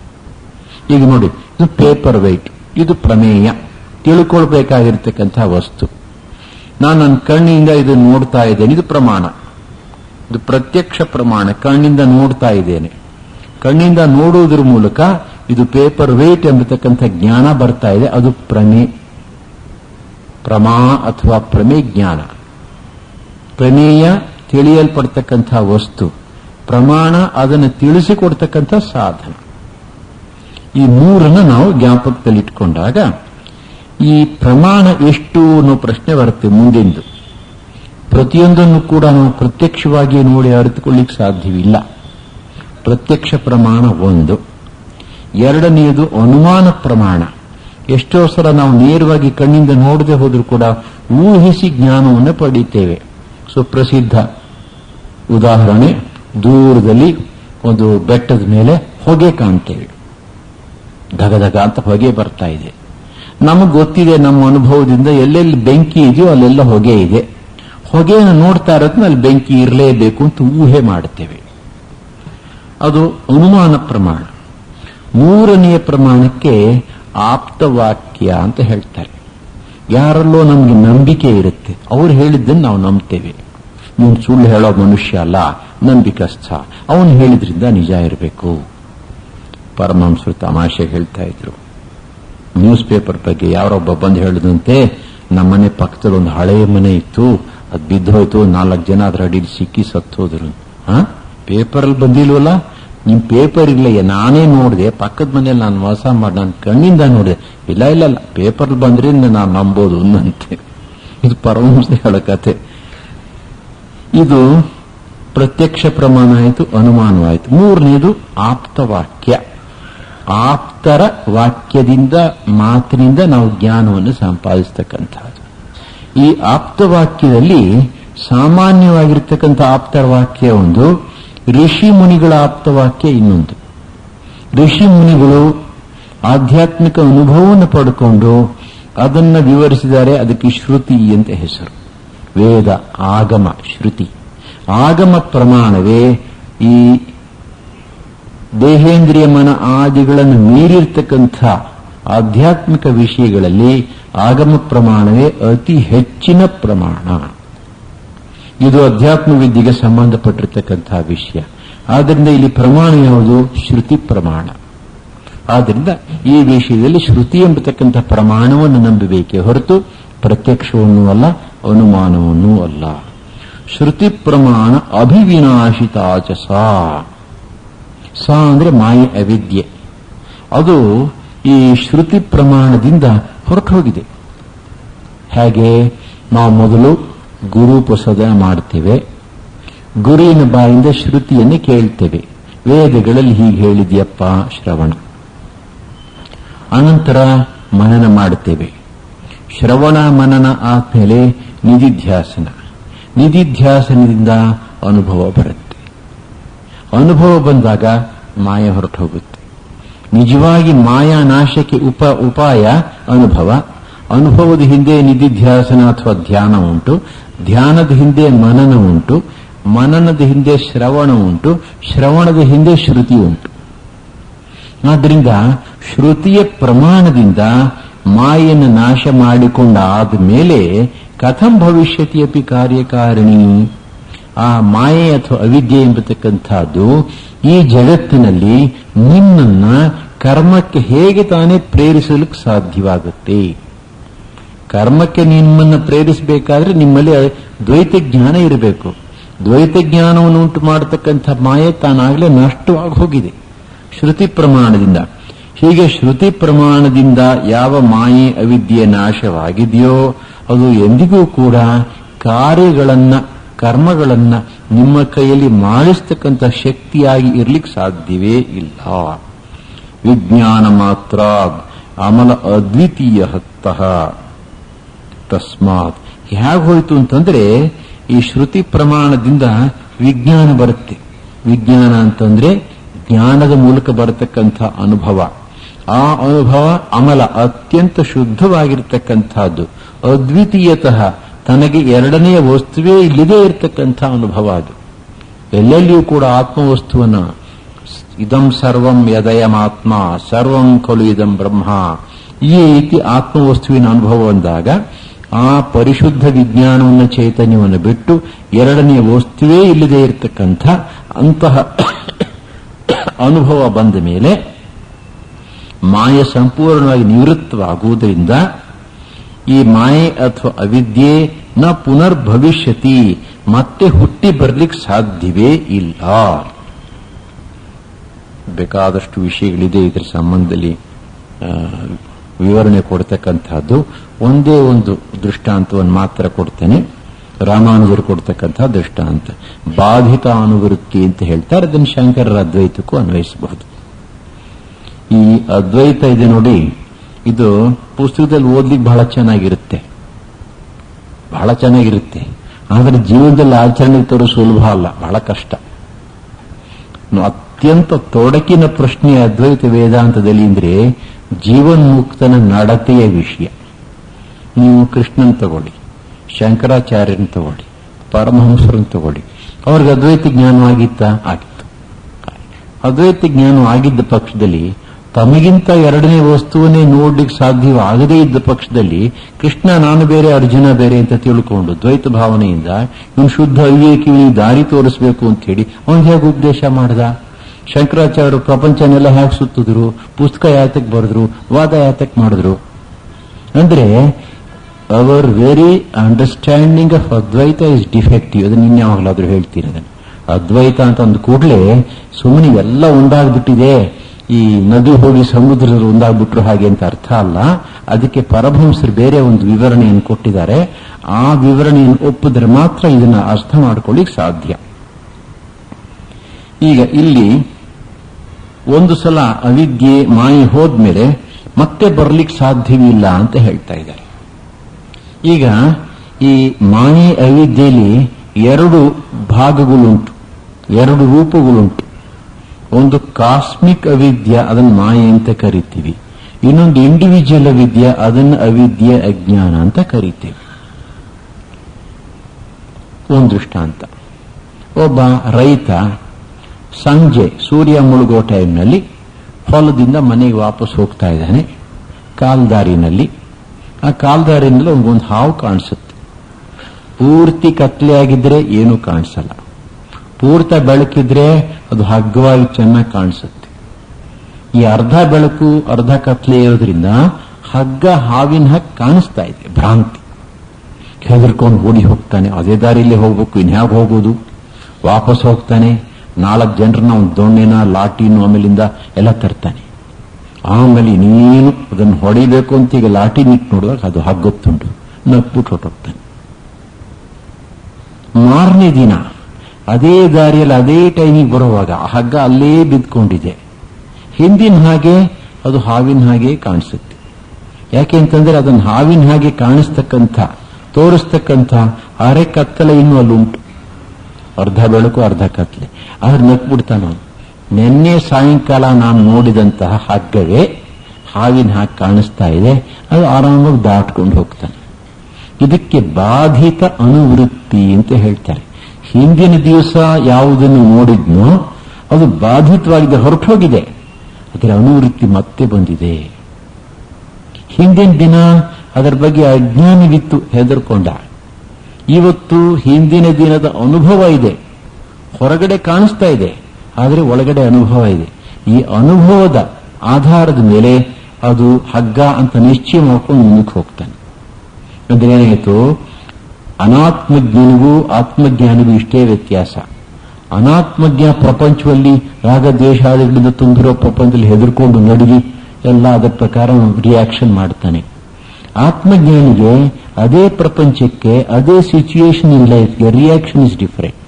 S1: ಈಗ ನೋಡಿ ಇದು ಪೇಪರ್ ವೆಯ್ಟ್ ಇದು ಪ್ರಮೇಯ ತಿಳ್ಕೊಳ್ಬೇಕಾಗಿರ್ತಕ್ಕಂಥ ವಸ್ತು ನಾನು ನನ್ನ ಕಣ್ಣಿಂದ ಇದು ನೋಡ್ತಾ ಇದ್ದೇನೆ ಇದು ಪ್ರಮಾಣ ಇದು ಪ್ರತ್ಯಕ್ಷ ಪ್ರಮಾಣ ಕಣ್ಣಿಂದ ನೋಡ್ತಾ ಇದ್ದೇನೆ ಕಣ್ಣಿಂದ ನೋಡುವುದರ ಮೂಲಕ ಇದು ಪೇಪರ್ ವೇಟ್ ಎಂಬತಕ್ಕಂಥ ಜ್ಞಾನ ಬರ್ತಾ ಇದೆ ಅದು ಪ್ರಮೇ ಪ್ರಮಾ ಅಥವಾ ಪ್ರಮೇ ಜ್ಞಾನ ಪ್ರಮೇಯ ತಿಳಿಯಲ್ಪಡ್ತಕ್ಕಂಥ ವಸ್ತು ಪ್ರಮಾಣ ಅದನ್ನು ತಿಳಿಸಿಕೊಡ್ತಕ್ಕಂಥ ಸಾಧನ ಈ ಮೂರನ್ನು ನಾವು ಜ್ಞಾಪಕದಲ್ಲಿಟ್ಕೊಂಡಾಗ ಈ ಪ್ರಮಾಣ ಎಷ್ಟು ಅನ್ನೋ ಪ್ರಶ್ನೆ ಬರುತ್ತೆ ಮುಂದಿಂದು ಪ್ರತಿಯೊಂದನ್ನು ಕೂಡ ನಾವು ಪ್ರತ್ಯಕ್ಷವಾಗಿ ನೋಡಿ ಅರಿತುಕೊಳ್ಳಿಕ್ಕೆ ಸಾಧ್ಯವಿಲ್ಲ ಪ್ರತ್ಯಕ್ಷ ಪ್ರಮಾಣ ಒಂದು ಎರಡನೆಯದು ಅನುಮಾನ ಪ್ರಮಾಣ ಎಷ್ಟೋ ಸಲ ನಾವು ನೇರವಾಗಿ ಕಣ್ಣಿಂದ ನೋಡದೆ ಹೋದರೂ ಕೂಡ ಊಹಿಸಿ ಜ್ಞಾನವನ್ನು ಪಡೀತೇವೆ ಸುಪ್ರಸಿದ್ಧ ಉದಾಹರಣೆ ದೂರದಲ್ಲಿ ಒಂದು ಬೆಟ್ಟದ ಮೇಲೆ ಹೊಗೆ ಕಾಣ್ತೇವೆ ಧಗಧಗ ಅಂತ ಹೊಗೆ ಬರ್ತಾ ಇದೆ ನಮಗೆ ಗೊತ್ತಿದೆ ನಮ್ಮ ಅನುಭವದಿಂದ ಎಲ್ಲೆಲ್ಲಿ ಬೆಂಕಿ ಇದೆಯೋ ಅಲ್ಲೆಲ್ಲ ಹೊಗೆ ಇದೆ ಹೊಗೆಯನ್ನು ನೋಡ್ತಾ ಇರೋದ್ನ ಅಲ್ಲಿ ಬೆಂಕಿ ಇರಲೇಬೇಕು ಅಂತ ಊಹೆ ಮಾಡುತ್ತೇವೆ ಅದು ಅನುಮಾನ ಪ್ರಮಾಣ ಮೂರನೆಯ ಪ್ರಮಾಣಕ್ಕೆ ಆಪ್ತವಾಕ್ಯ ಅಂತ ಹೇಳ್ತಾರೆ ಯಾರಲ್ಲೋ ನಮಗೆ ನಂಬಿಕೆ ಇರುತ್ತೆ ಅವ್ರು ಹೇಳಿದ್ದನ್ನು ನಾವು ನಂಬ್ತೇವೆ ನೀನು ಸುಳ್ಳು ಹೇಳೋ ಮನುಷ್ಯ ಅಲ್ಲ ನಂಬಿಕಸ್ಥ ಅವನು ಹೇಳಿದ್ರಿಂದ ನಿಜ ಇರಬೇಕು ಪರಮಹಂಸರು ತಮಾಷೆ ಹೇಳ್ತಾ ಇದ್ರು ನ್ಯೂಸ್ ಪೇಪರ್ ಬಗ್ಗೆ ಯಾರೊಬ್ಬ ಬಂದು ಹೇಳಿದಂತೆ ನಮ್ಮನೆ ಪಕ್ಕದಲ್ಲಿ ಒಂದು ಹಳೆಯ ಮನೆ ಇತ್ತು ಅದು ಬಿದ್ದೋಯ್ತು ನಾಲ್ಕು ಜನ ಅದ್ರ ಅಡಿಲಿ ಸಿಕ್ಕಿ ಸತ್ತೋದ್ರು ಹಾ ಪೇಪರಲ್ಲಿ ಬಂದಿಲ್ವಲ್ಲ ನಿಮ್ ಪೇಪರ್ ಇಲ್ಲ ನಾನೇ ನೋಡಿದೆ ಪಕ್ಕದ ಮನೇಲಿ ನಾನು ಮೋಸ ಮಾಡಿ ನಾನು ಕಣ್ಣಿಂದ ನೋಡಿದೆ ಇಲ್ಲ ಇಲ್ಲ ಇಲ್ಲ ಪೇಪರ್ ಬಂದ್ರೆ ನಾನು ನಂಬೋದು ಅನ್ನಂತೆ ಇದು ಪರಮಹಂಸ ಹೇಳೋ ಕತೆ ಇದು ಪ್ರತ್ಯಕ್ಷ ಪ್ರಮಾಣ ಆಯಿತು ಅನುಮಾನವಾಯಿತು ಮೂರನೇದು ಆಪ್ತವಾಕ್ಯ ಆಪ್ತರ ವಾಕ್ಯದಿಂದ ಮಾತಿನಿಂದ ನಾವು ಜ್ಞಾನವನ್ನು ಸಂಪಾದಿಸ್ತಕ್ಕಂಥದ್ದು ಈ ಆಪ್ತವಾಕ್ಯದಲ್ಲಿ ಸಾಮಾನ್ಯವಾಗಿರ್ತಕ್ಕಂಥ ಆಪ್ತರ ವಾಕ್ಯ ಒಂದು ಋಷಿ ಮುನಿಗಳ ಆಪ್ತವಾಕ್ಯ ಇನ್ನೊಂದು ಋಷಿ ಮುನಿಗಳು ಆಧ್ಯಾತ್ಮಿಕ ಅನುಭವವನ್ನು ಪಡ್ಕೊಂಡು ಅದನ್ನ ವಿವರಿಸಿದ್ದಾರೆ ಅದಕ್ಕೆ ಶ್ರುತಿ ಅಂತ ಹೆಸರು ವೇದ ಆಗಮ ಶ್ರುತಿ ಆಗಮ ಪ್ರಮಾಣವೇ ಈ ದೇಹೇಂದ್ರಿಯ ಮನ ಆದಿಗಳನ್ನು ಮೀರಿರ್ತಕ್ಕಂಥ ಆಧ್ಯಾತ್ಮಿಕ ವಿಷಯಗಳಲ್ಲಿ ಆಗಮ ಪ್ರಮಾಣವೇ ಅತಿ ಹೆಚ್ಚಿನ ಪ್ರಮಾಣ ಇದು ಅಧ್ಯಾತ್ಮ ವಿದ್ಯೆಗೆ ಸಂಬಂಧಪಟ್ಟಿರ್ತಕ್ಕಂತಹ ವಿಷಯ ಆದ್ದರಿಂದ ಇಲ್ಲಿ ಪ್ರಮಾಣ ಯಾವುದು ಶ್ರುತಿ ಪ್ರಮಾಣ ಆದ್ದರಿಂದ ಈ ವಿಷಯದಲ್ಲಿ ಶ್ರುತಿ ಎಂಬತಕ್ಕಂಥ ಪ್ರಮಾಣವನ್ನು ನಂಬಬೇಕೇ ಹೊರತು ಪ್ರತ್ಯಕ್ಷವನ್ನೂ ಅಲ್ಲ ಅನುಮಾನವನ್ನೂ ಅಲ್ಲ ಶ್ರುತಿ ಪ್ರಮಾಣ ಅಭಿವಿನಾಶಿತಾಚ ಸಾ ಸಾ ಅಂದ್ರೆ ಮಾಯೆ ಅವಿದ್ಯೆ ಅದು ಈ ಶ್ರುತಿ ಪ್ರಮಾಣದಿಂದ ಹೊರಟು ಹೋಗಿದೆ ಹೇಗೆ ನಾವು ಮೊದಲು ಗುರು ಪ್ರಸಾದ ಮಾಡ್ತೇವೆ ಗುರುವಿನ ಬಾಯಿಂದ ಶ್ರುತಿಯನ್ನು ಕೇಳ್ತೇವೆ ವೇದಗಳಲ್ಲಿ ಹೀಗೆ ಹೇಳಿದ್ಯಪ್ಪ ಶ್ರವಣ ಅನಂತರ ಮನನ ಮಾಡುತ್ತೇವೆ ಶ್ರವಣ ಮನನ ಆದ್ಮೇಲೆ ನಿಧಿಧ್ಯಾಸನ ನಿಧಿಧ್ಯಾಸನದಿಂದ ಅನುಭವ ಬರುತ್ತೆ ಅನುಭವ ಬಂದಾಗ ಮಾಯ ಹೊರಟು ಹೋಗುತ್ತೆ ನಿಜವಾಗಿ ಮಾಯಾ ನಾಶಕ್ಕೆ ಉಪ ಉಪಾಯ ಅನುಭವ ಅನುಭವದ ಹಿಂದೆ ನಿಧಿಧ್ಯಾಸನ ಅಥವಾ ಧ್ಯಾನ ಉಂಟು ಧ್ಯಾನದ ಹಿಂದೆ ಮನನ ಉಂಟು ಮನನದ ಹಿಂದೆ ಶ್ರವಣ ಉಂಟು ಶ್ರವಣದ ಹಿಂದೆ ಶ್ರುತಿ ಉಂಟು ಆದ್ದರಿಂದ ಶ್ರುತಿಯ ಪ್ರಮಾಣದಿಂದ ಮಾಯನ್ನು ನಾಶ ಮಾಡಿಕೊಂಡಾದ ಮೇಲೆ ಕಥಂ ಭವಿಷ್ಯತಿ ಅಪಿ ಕಾರ್ಯಕಾರಿಣಿ ಆ ಮಾಯೆ ಅಥವಾ ಅವಿದ್ಯೆ ಎಂಬತಕ್ಕಂಥದ್ದು ಈ ಜಗತ್ತಿನಲ್ಲಿ ನಿಮ್ಮನ್ನ ಕರ್ಮಕ್ಕೆ ಹೇಗೆ ತಾನೇ ಪ್ರೇರಿಸಲಿಕ್ಕೆ ಸಾಧ್ಯವಾಗುತ್ತೆ ಕರ್ಮಕ್ಕೆ ನಿಮ್ಮನ್ನ ಪ್ರೇರಿಸಬೇಕಾದ್ರೆ ನಿಮ್ಮಲ್ಲಿ ದ್ವೈತ ಜ್ಞಾನ ಇರಬೇಕು ದ್ವೈತ ಜ್ಞಾನವನ್ನು ಉಂಟು ಮಾಡತಕ್ಕಂಥ ಮಾಯೆ ತಾನಾಗಲೇ ನಷ್ಟವಾಗಿ ಹೋಗಿದೆ ಶ್ರುತಿ ಪ್ರಮಾಣದಿಂದ ಹೀಗೆ ಶ್ರುತಿ ಪ್ರಮಾಣದಿಂದ ಯಾವ ಮಾಯೆ ಅವಿದ್ಯೆ ನಾಶವಾಗಿದೆಯೋ ಅದು ಎಂದಿಗೂ ಕೂಡ ಕಾರ್ಯಗಳನ್ನ ಕರ್ಮಗಳನ್ನ ನಿಮ್ಮ ಕೈಯಲ್ಲಿ ಮಾಡಿಸ್ತಕ್ಕಂಥ ಶಕ್ತಿಯಾಗಿ ಇರ್ಲಿಕ್ಕೆ ಸಾಧ್ಯವೇ ಇಲ್ಲ ವಿಜ್ಞಾನ ಮಾತ್ರ ಅಮಲ ಅದ್ವಿತೀಯ ಹತ್ತಃ ತಸ್ಮಾತ್ ಹೇಗೆ ಹೋಯ್ತು ಅಂತಂದ್ರೆ ಈ ಶ್ರುತಿ ಪ್ರಮಾಣದಿಂದ ವಿಜ್ಞಾನ ಬರುತ್ತೆ ವಿಜ್ಞಾನ ಅಂತಂದ್ರೆ ಜ್ಞಾನದ ಮೂಲಕ ಬರತಕ್ಕಂಥ ಅನುಭವ ಆ ಅನುಭವ ಅಮಲ ಅತ್ಯಂತ ಶುದ್ಧವಾಗಿರ್ತಕ್ಕಂಥದ್ದು ಅದ್ವಿತೀಯತಃ ತನಗೆ ಎರಡನೆಯ ವಸ್ತುವೇ ಇಲ್ಲದೇ ಇರತಕ್ಕಂಥ ಅನುಭವ ಅದು ಎಲ್ಲೆಲ್ಲಿಯೂ ಕೂಡ ಆತ್ಮವಸ್ತುವನ್ನ ಇದಂ ಸರ್ವಂ ಯದಯಮಾತ್ಮ ಸರ್ವಂ ಖಲು ಇದಂ ಬ್ರಹ್ಮ ಈ ರೀತಿ ಆತ್ಮವಸ್ತುವಿನ ಅನುಭವ ಬಂದಾಗ ಆ ಪರಿಶುದ್ಧ ವಿಜ್ಞಾನವನ್ನು ಚೈತನ್ಯವನ್ನು ಬಿಟ್ಟು ಎರಡನೆಯ ವಸ್ತುವೇ ಇಲ್ಲದೆ ಇರತಕ್ಕಂಥ ಅಂತಹ ಅನುಭವ ಬಂದ ಮೇಲೆ ಮಾಯ ಸಂಪೂರ್ಣವಾಗಿ ನಿವೃತ್ತವಾಗುವುದರಿಂದ ಈ ಮಾಯೆ ಅಥವಾ ಅವಿದ್ಯೆ ನ ಪುನರ್ಭವಿಷ್ಯತಿ ಮತ್ತೆ ಹುಟ್ಟಿ ಬರ್ಲಿಕ್ಕೆ ಸಾಧ್ಯವೇ ಇಲ್ಲ ಬೇಕಾದಷ್ಟು ವಿಷಯಗಳಿದೆ ಇದರ ಸಂಬಂಧದಲ್ಲಿ ಆ, ವಿವರಣೆ ಕೊಡ್ತಕ್ಕಂಥದ್ದು ಒಂದೇ ಒಂದು ದೃಷ್ಟಾಂತವನ್ನು ಮಾತ್ರ ಕೊಡ್ತೇನೆ ರಾಮಾನುಜರು ಕೊಡ್ತಕ್ಕಂಥ ದೃಷ್ಟಾಂತ ಬಾಧಿತ ಅನುವೃತ್ತಿ ಅಂತ ಹೇಳ್ತಾರೆ ಅದನ್ನು ಶಂಕರರ ಅದ್ವೈತಕ್ಕೂ ಅನ್ವಯಿಸಬಹುದು ಈ ಅದ್ವೈತ ಇದೆ ನೋಡಿ ಇದು ಪುಸ್ತಕದಲ್ಲಿ ಓದ್ಲಿಕ್ಕೆ ಬಹಳ ಚೆನ್ನಾಗಿರುತ್ತೆ ಬಹಳ ಚೆನ್ನಾಗಿರುತ್ತೆ ಆದರೆ ಜೀವನದಲ್ಲಿ ಆಚರಣೆ ತರೋ ಸುಲಭ ಅಲ್ಲ ಬಹಳ ಕಷ್ಟ ಇನ್ನು ಅತ್ಯಂತ ತೊಡಕಿನ ಪ್ರಶ್ನೆ ಅದ್ವೈತ ವೇದಾಂತದಲ್ಲಿ ಅಂದ್ರೆ ಜೀವನ್ಮುಕ್ತನ ನಡತೆಯ ವಿಷಯ ನೀವು ಕೃಷ್ಣನ್ ತಗೊಳ್ಳಿ ಶಂಕರಾಚಾರ್ಯನ ತಗೊಳ್ಳಿ ಪರಮಹಂಸರನ್ನು ತಗೊಳ್ಳಿ ಅವ್ರಿಗೆ ಅದ್ವೈತ ಜ್ಞಾನವಾಗಿತ್ತ ಆಗಿತ್ತು ಅದ್ವೈತ ಜ್ಞಾನ ಆಗಿದ್ದ ಪಕ್ಷದಲ್ಲಿ ತಮಗಿಂತ ಎರಡನೇ ವಸ್ತುವನ್ನೇ ನೋಡ್ಲಿಕ್ಕೆ ಸಾಧ್ಯವಾಗದೇ ಇದ್ದ ಪಕ್ಷದಲ್ಲಿ ಕೃಷ್ಣ ನಾನು ಬೇರೆ ಅರ್ಜುನ ಬೇರೆ ಅಂತ ತಿಳ್ಕೊಂಡು ದ್ವೈತ ಭಾವನೆಯಿಂದ ಇವನು ಶುದ್ಧ ಅವಿವೇಕಿ ಇವನಿಗೆ ದಾರಿ ತೋರಿಸಬೇಕು ಅಂತ ಹೇಳಿ ಅವನು ಹೇಗೆ ಉಪದೇಶ ಮಾಡ್ದ ಶಂಕರಾಚಾರ್ಯರು ಪ್ರಪಂಚನೆಲ್ಲ ಹೇಗೆ ಸುತ್ತಿದ್ರು ಪುಸ್ತಕ ಯಾತಕ್ ಬರೆದ್ರು ವಾದ ಯಾತಕ್ ಮಾಡಿದ್ರು ಅಂದ್ರೆ ಅವರ್ very understanding of Advaita is defective ಅದನ್ನ ಇನ್ಯಾವಾಗಲಾದ್ರೂ ಹೇಳ್ತೀನಿ ಅದನ್ನು ಅದ್ವೈತ ಅಂತ ಅಂದ ಕೂಡಲೇ ಸುಮ್ಮನೆ ಎಲ್ಲ ಒಂದಾಗ್ಬಿಟ್ಟಿದೆ ಈ ನದಿ ಹೋಗಿ ಸಮುದ್ರದಲ್ಲಿ ಒಂದಾಗ್ಬಿಟ್ರು ಹಾಗೆ ಅಂತ ಅರ್ಥ ಅಲ್ಲ ಅದಕ್ಕೆ ಪರಭಂಸರು ಬೇರೆ ಒಂದು ವಿವರಣೆಯನ್ನು ಕೊಟ್ಟಿದ್ದಾರೆ ಆ ವಿವರಣೆಯನ್ನು ಒಪ್ಪಿದ್ರೆ ಮಾತ್ರ ಇದನ್ನ ಅರ್ಥ ಮಾಡ್ಕೊಳ್ಳಿಕ್ ಸಾಧ್ಯ ಈಗ ಇಲ್ಲಿ ಒಂದು ಸಲ ಅವಿದ್ಯೆ ಮಾಯಿ ಹೋದ್ಮೇಲೆ ಮತ್ತೆ ಬರ್ಲಿಕ್ಕೆ ಸಾಧ್ಯವಿಲ್ಲ ಅಂತ ಹೇಳ್ತಾ ಇದ್ದಾರೆ ಈಗ ಈ ಮಾಯೆ ಅವಿದ್ಯೆಯಲ್ಲಿ ಎರಡು ಭಾಗಗಳುಂಟು ಎರಡು ರೂಪಗಳುಂಟು ಒಂದು ಕಾಸ್ಮಿಕ್ ಅವಿದ್ಯ ಅದನ್ನು ಮಾಯೆ ಅಂತ ಕರಿತೀವಿ ಇನ್ನೊಂದು ಇಂಡಿವಿಜುವಲ್ ಅವಿದ್ಯ ಅದನ್ನು ಅವಿದ್ಯೆ ಅಜ್ಞಾನ ಅಂತ ಕರಿತೀವಿ ಒಂದು ದೃಷ್ಟಾಂತ ಒಬ್ಬ ರೈತ ಸಂಜೆ ಸೂರ್ಯ ಮುಳುಗೋ ಟೈಮ್ನಲ್ಲಿ ಹೊಲದಿಂದ ಮನೆಗೆ ವಾಪಸ್ ಹೋಗ್ತಾ ಇದ್ದಾನೆ ಕಾಲ್ದಾರಿನಲ್ಲಿ ಆ ಕಾಲ್ದಾರಿನಲ್ಲಿ ಒಂದು ಹಾವು ಕಾಣಿಸುತ್ತೆ ಪೂರ್ತಿ ಕತ್ಲೆ ಆಗಿದ್ರೆ ಏನೂ ಕಾಣಿಸಲ್ಲ ಪೂರ್ತ ಬೆಳಕಿದ್ರೆ ಅದು ಹಗ್ಗವಾಗಿ ಚೆನ್ನಾಗಿ ಕಾಣಿಸುತ್ತೆ ಈ ಅರ್ಧ ಬೆಳಕು ಅರ್ಧ ಕತ್ಲೆ ಇರೋದ್ರಿಂದ ಹಗ್ಗ ಹಾವಿನ ಹಗ್ಗ ಕಾಣಿಸ್ತಾ ಇದೆ ಭ್ರಾಂತಿ ಹೆದರ್ಕೊಂಡು ಓಡಿ ಹೋಗ್ತಾನೆ ಅದೇ ದಾರಿಯಲ್ಲಿ ಹೋಗ್ಬೇಕು ಇನ್ಯಾಗ ಹೋಗೋದು ವಾಪಸ್ ಹೋಗ್ತಾನೆ ನಾಲ್ಕು ಜನರನ್ನ ಒಂದು ದೊಣ್ಣೆನ ಲಾಟಿನು ಆಮೇಲಿಂದ ಎಲ್ಲ ತರ್ತಾನೆ ಆಮೇಲೆ ನೀನು ಅದನ್ನು ಹೊಡಿಬೇಕು ಅಂತ ಈಗ ಲಾಟಿ ನಿಟ್ಟು ನೋಡುವಾಗ ಅದು ಹಗ್ಗೊತ್ತುಂಟು ನಕ್ಬಿಟ್ಟು ಹೊಟ್ಟೋಗ್ತಾನೆ ಮಾರನೇ ದಿನ ಅದೇ ದಾರಿಯಲ್ಲಿ ಅದೇ ಟೈಮಿಗೆ ಬರುವಾಗ ಆ ಹಗ್ಗ ಅಲ್ಲೇ ಬಿದ್ಕೊಂಡಿದೆ ಹಿಂದಿನ ಹಾಗೆ ಅದು ಹಾವಿನ ಹಾಗೆ ಕಾಣಿಸುತ್ತೆ ಯಾಕೆ ಅಂತಂದ್ರೆ ಅದನ್ನು ಹಾವಿನ ಹಾಗೆ ಕಾಣಿಸ್ತಕ್ಕಂಥ ತೋರಿಸ್ತಕ್ಕಂಥ ಅರೆ ಕತ್ತಲೆ ಇನ್ನೂ ಅಲ್ಲುಂಟು ಅರ್ಧ ಬೆಳಕು ಅರ್ಧ ಕತ್ತಲೆ ಆದ್ರೆ ನಕ್ಬಿಡ್ತಾನ ಅವನು ನಿನ್ನೆ ಸಾಯಂಕಾಲ ನಾನು ನೋಡಿದಂತಹ ಹಗ್ಗವೇ ಹಾವಿನ ಹಾಗೆ ಕಾಣಿಸ್ತಾ ಇದೆ ಅದು ಆರಾಮಾಗಿ ದಾಟ್ಕೊಂಡು ಹೋಗ್ತಾನೆ ಇದಕ್ಕೆ ಬಾಧಿತ ಅನುವೃತ್ತಿ ಅಂತ ಹೇಳ್ತಾರೆ ಹಿಂದಿನ ದಿವಸ ಯಾವುದನ್ನು ನೋಡಿದ್ನೋ ಅದು ಬಾಧಿತವಾಗಿದೆ ಹೊರಟು ಹೋಗಿದೆ ಅದರ ಅನುವೃತ್ತಿ ಮತ್ತೆ ಬಂದಿದೆ ಹಿಂದಿನ ದಿನ ಅದರ ಬಗ್ಗೆ ಅಜ್ಞಾನವಿತ್ತು ಹೆದರ್ಕೊಂಡ ಇವತ್ತು ಹಿಂದಿನ ದಿನದ ಅನುಭವ ಇದೆ ಹೊರಗಡೆ ಕಾಣಿಸ್ತಾ ಇದೆ ಆದರೆ ಒಳಗಡೆ ಅನುಭವ ಇದೆ ಈ ಅನುಭವದ ಆಧಾರದ ಮೇಲೆ ಅದು ಹಗ್ಗ ಅಂತ ನಿಶ್ಚಯ ಮಾಡ್ಕೊಂಡು ಮುಂದಕ್ಕೆ ಹೋಗ್ತಾನೆ ಅಂದ್ರೆ ಏನಾಯಿತು ಅನಾತ್ಮಜ್ಞನಿಗೂ ಆತ್ಮಜ್ಞಾನಿಗೂ ಇಷ್ಟೇ ವ್ಯತ್ಯಾಸ ಅನಾತ್ಮಜ್ಞ ಪ್ರಪಂಚದಲ್ಲಿ ರಾಗದ್ವೇಷಾದಿಗಳಿಂದ ತುಂಬಿರೋ ಪ್ರಪಂಚದಲ್ಲಿ ಹೆದರ್ಕೊಂಡು ನಡುಗಿ ಎಲ್ಲ ಅದರ ಪ್ರಕಾರ ರಿಯಾಕ್ಷನ್ ಮಾಡ್ತಾನೆ ಆತ್ಮಜ್ಞಾನಿಗೆ ಅದೇ ಪ್ರಪಂಚಕ್ಕೆ ಅದೇ ಸಿಚುಯೇಷನ್ ಇನ್ ಲೈಫ್ಗೆ ರಿಯಾಕ್ಷನ್ ಇಸ್ ಡಿಫರೆಂಟ್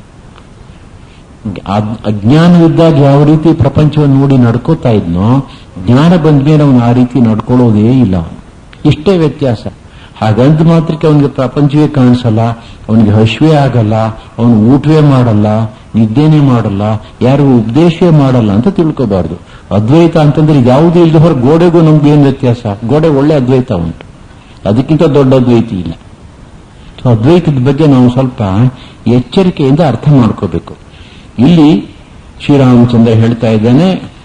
S1: ಅಜ್ಞಾನವಿದ್ದಾಗ ಯಾವ ರೀತಿ ಪ್ರಪಂಚವನ್ನು ನೋಡಿ ನಡ್ಕೋತಾ ಇದ್ನೋ ಜ್ಞಾನ ಬಂದ ಮೇಲೆ ಅವನು ಆ ರೀತಿ ನಡ್ಕೊಳ್ಳೋದೇ ಇಲ್ಲ ಅವನು ಇಷ್ಟೇ ವ್ಯತ್ಯಾಸ ಹಾಗಂತ ಮಾತ್ರಕ್ಕೆ ಅವನಿಗೆ ಪ್ರಪಂಚವೇ ಕಾಣಿಸಲ್ಲ ಅವನಿಗೆ ಹಶ್ವೇ ಆಗಲ್ಲ ಅವನು ಊಟವೇ ಮಾಡಲ್ಲ ನಿದ್ದೆನೇ ಮಾಡಲ್ಲ ಯಾರು ಉಪದೇಶವೇ ಮಾಡಲ್ಲ ಅಂತ ತಿಳ್ಕೋಬಾರ್ದು ಅದ್ವೈತ ಅಂತಂದ್ರೆ ಯಾವುದೂ ಇಲ್ಲದೆ ಹೊರ ಗೋಡೆಗೂ ನಮ್ಗೆ ಏನು ವ್ಯತ್ಯಾಸ ಗೋಡೆ ಒಳ್ಳೆ ಅದ್ವೈತ ಉಂಟು ಅದಕ್ಕಿಂತ ದೊಡ್ಡ ಅದ್ವೈತಿ ಇಲ್ಲ ಸೊ ಅದ್ವೈತದ ಬಗ್ಗೆ ನಾವು ಸ್ವಲ್ಪ ಎಚ್ಚರಿಕೆಯಿಂದ ಅರ್ಥ ಮಾಡ್ಕೋಬೇಕು ಇಲ್ಲಿ ಶ್ರೀರಾಮಚಂದ್ರ ಹೇಳ್ತಾ ಇದ್ದಾನೆ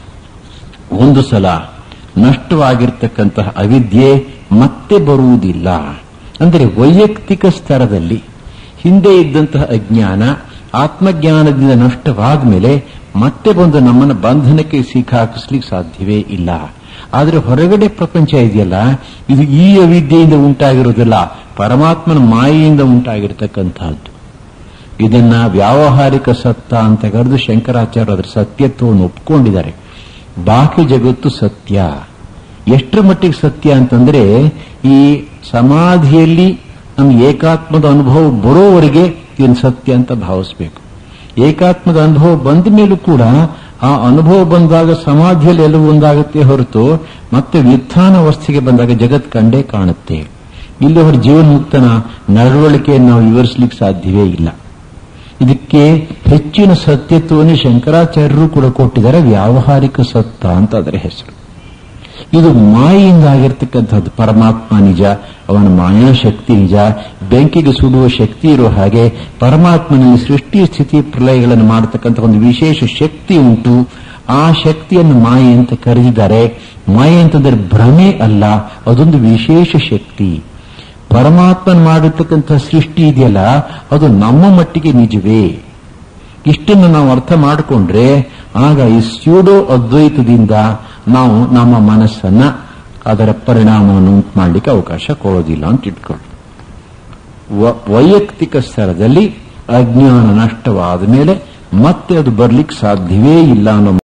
S1: ಒಂದು ಸಲ ನಷ್ಟವಾಗಿರ್ತಕ್ಕಂತಹ ಅವಿದ್ಯೆ ಮತ್ತೆ ಬರುವುದಿಲ್ಲ ಅಂದರೆ ವೈಯಕ್ತಿಕ ಸ್ತರದಲ್ಲಿ ಹಿಂದೆ ಇದ್ದಂತಹ ಅಜ್ಞಾನ ಆತ್ಮಜ್ಞಾನದಿಂದ ನಷ್ಟವಾದ ಮೇಲೆ ಮತ್ತೆ ಬಂದು ನಮ್ಮನ್ನ ಬಂಧನಕ್ಕೆ ಸಿಕ್ಕಾಕಿಸ್ಲಿಕ್ಕೆ ಸಾಧ್ಯವೇ ಇಲ್ಲ ಆದರೆ ಹೊರಗಡೆ ಪ್ರಪಂಚ ಇದೆಯಲ್ಲ ಇದು ಈ ಅವಿದ್ಯೆಯಿಂದ ಉಂಟಾಗಿರೋದಿಲ್ಲ ಪರಮಾತ್ಮನ ಮಾಯೆಯಿಂದ ಉಂಟಾಗಿರ್ತಕ್ಕಂತಹದ್ದು ಇದನ್ನ ವ್ಯಾವಹಾರಿಕ ಸತ್ತ ಅಂತ ಕರೆದು ಶಂಕರಾಚಾರ್ಯ ಅದರ ಸತ್ಯತ್ವವನ್ನು ಒಪ್ಕೊಂಡಿದ್ದಾರೆ ಬಾಕಿ ಜಗತ್ತು ಸತ್ಯ ಎಷ್ಟರ ಮಟ್ಟಿಗೆ ಸತ್ಯ ಅಂತಂದ್ರೆ ಈ ಸಮಾಧಿಯಲ್ಲಿ ನಮ್ಗೆ ಏಕಾತ್ಮದ ಅನುಭವ ಬರೋವರೆಗೆ ಇದನ್ನು ಸತ್ಯ ಅಂತ ಭಾವಿಸಬೇಕು ಏಕಾತ್ಮದ ಅನುಭವ ಬಂದ ಮೇಲೂ ಕೂಡ ಆ ಅನುಭವ ಬಂದಾಗ ಸಮಾಧಿಯಲ್ಲಿ ಎಲ್ಲವೂ ಒಂದಾಗುತ್ತೆ ಹೊರತು ಮತ್ತೆ ವ್ಯುತ್ಥಾನ ಅವಸ್ಥೆಗೆ ಬಂದಾಗ ಜಗತ್ ಕಂಡೇ ಕಾಣುತ್ತೆ ಇಲ್ಲಿ ಅವರ ಜೀವನ್ಮುಕ್ತನ ನಡವಳಿಕೆಯನ್ನು ನಾವು ವಿವರಿಸಲಿಕ್ಕೆ ಸಾಧ್ಯವೇ ಇಲ್ಲ ಇದಕ್ಕೆ ಹೆಚ್ಚಿನ ಸತ್ಯತ್ವವನ್ನು ಶಂಕರಾಚಾರ್ಯರು ಕೂಡ ಕೊಟ್ಟಿದ್ದಾರೆ ವ್ಯಾವಹಾರಿಕ ಸತ್ತ ಅಂತ ಅದರ ಹೆಸರು ಇದು ಮಾಯೆಯಿಂದ ಆಗಿರ್ತಕ್ಕಂಥದ್ದು ಪರಮಾತ್ಮ ನಿಜ ಅವನ ಮಾಯಾ ಶಕ್ತಿ ನಿಜ ಬೆಂಕಿಗೆ ಸುಡುವ ಶಕ್ತಿ ಇರೋ ಹಾಗೆ ಪರಮಾತ್ಮನಲ್ಲಿ ಸೃಷ್ಟಿ ಸ್ಥಿತಿ ಪ್ರಲಯಗಳನ್ನು ಮಾಡತಕ್ಕಂಥ ಒಂದು ವಿಶೇಷ ಶಕ್ತಿ ಉಂಟು ಆ ಶಕ್ತಿಯನ್ನು ಮಾಯೆ ಅಂತ ಕರೆದಿದ್ದಾರೆ ಮಾಯೆ ಅಂತಂದ್ರೆ ಭ್ರಮೆ ಅಲ್ಲ ಅದೊಂದು ವಿಶೇಷ ಶಕ್ತಿ ಪರಮಾತ್ಮನ್ ಮಾಡಿರ್ತಕ್ಕಂಥ ಸೃಷ್ಟಿ ಇದೆಯಲ್ಲ ಅದು ನಮ್ಮ ಮಟ್ಟಿಗೆ ನಿಜವೇ ಇಷ್ಟನ್ನು ನಾವು ಅರ್ಥ ಮಾಡಿಕೊಂಡ್ರೆ ಆಗ ಈ ಸ್ಯೂಡೋ ಅದ್ವೈತದಿಂದ ನಾವು ನಮ್ಮ ಮನಸ್ಸನ್ನ ಅದರ ಪರಿಣಾಮವನ್ನು ಉಂಟು ಮಾಡಲಿಕ್ಕೆ ಅವಕಾಶ ಕೊಡೋದಿಲ್ಲ ಅಂತ ಇಟ್ಕೊಳ್ಳಿ ವೈಯಕ್ತಿಕ ಸ್ತರದಲ್ಲಿ ಅಜ್ಞಾನ ನಷ್ಟವಾದ ಮೇಲೆ ಮತ್ತೆ ಅದು ಬರ್ಲಿಕ್ಕೆ ಸಾಧ್ಯವೇ ಇಲ್ಲ ಅನ್ನೋ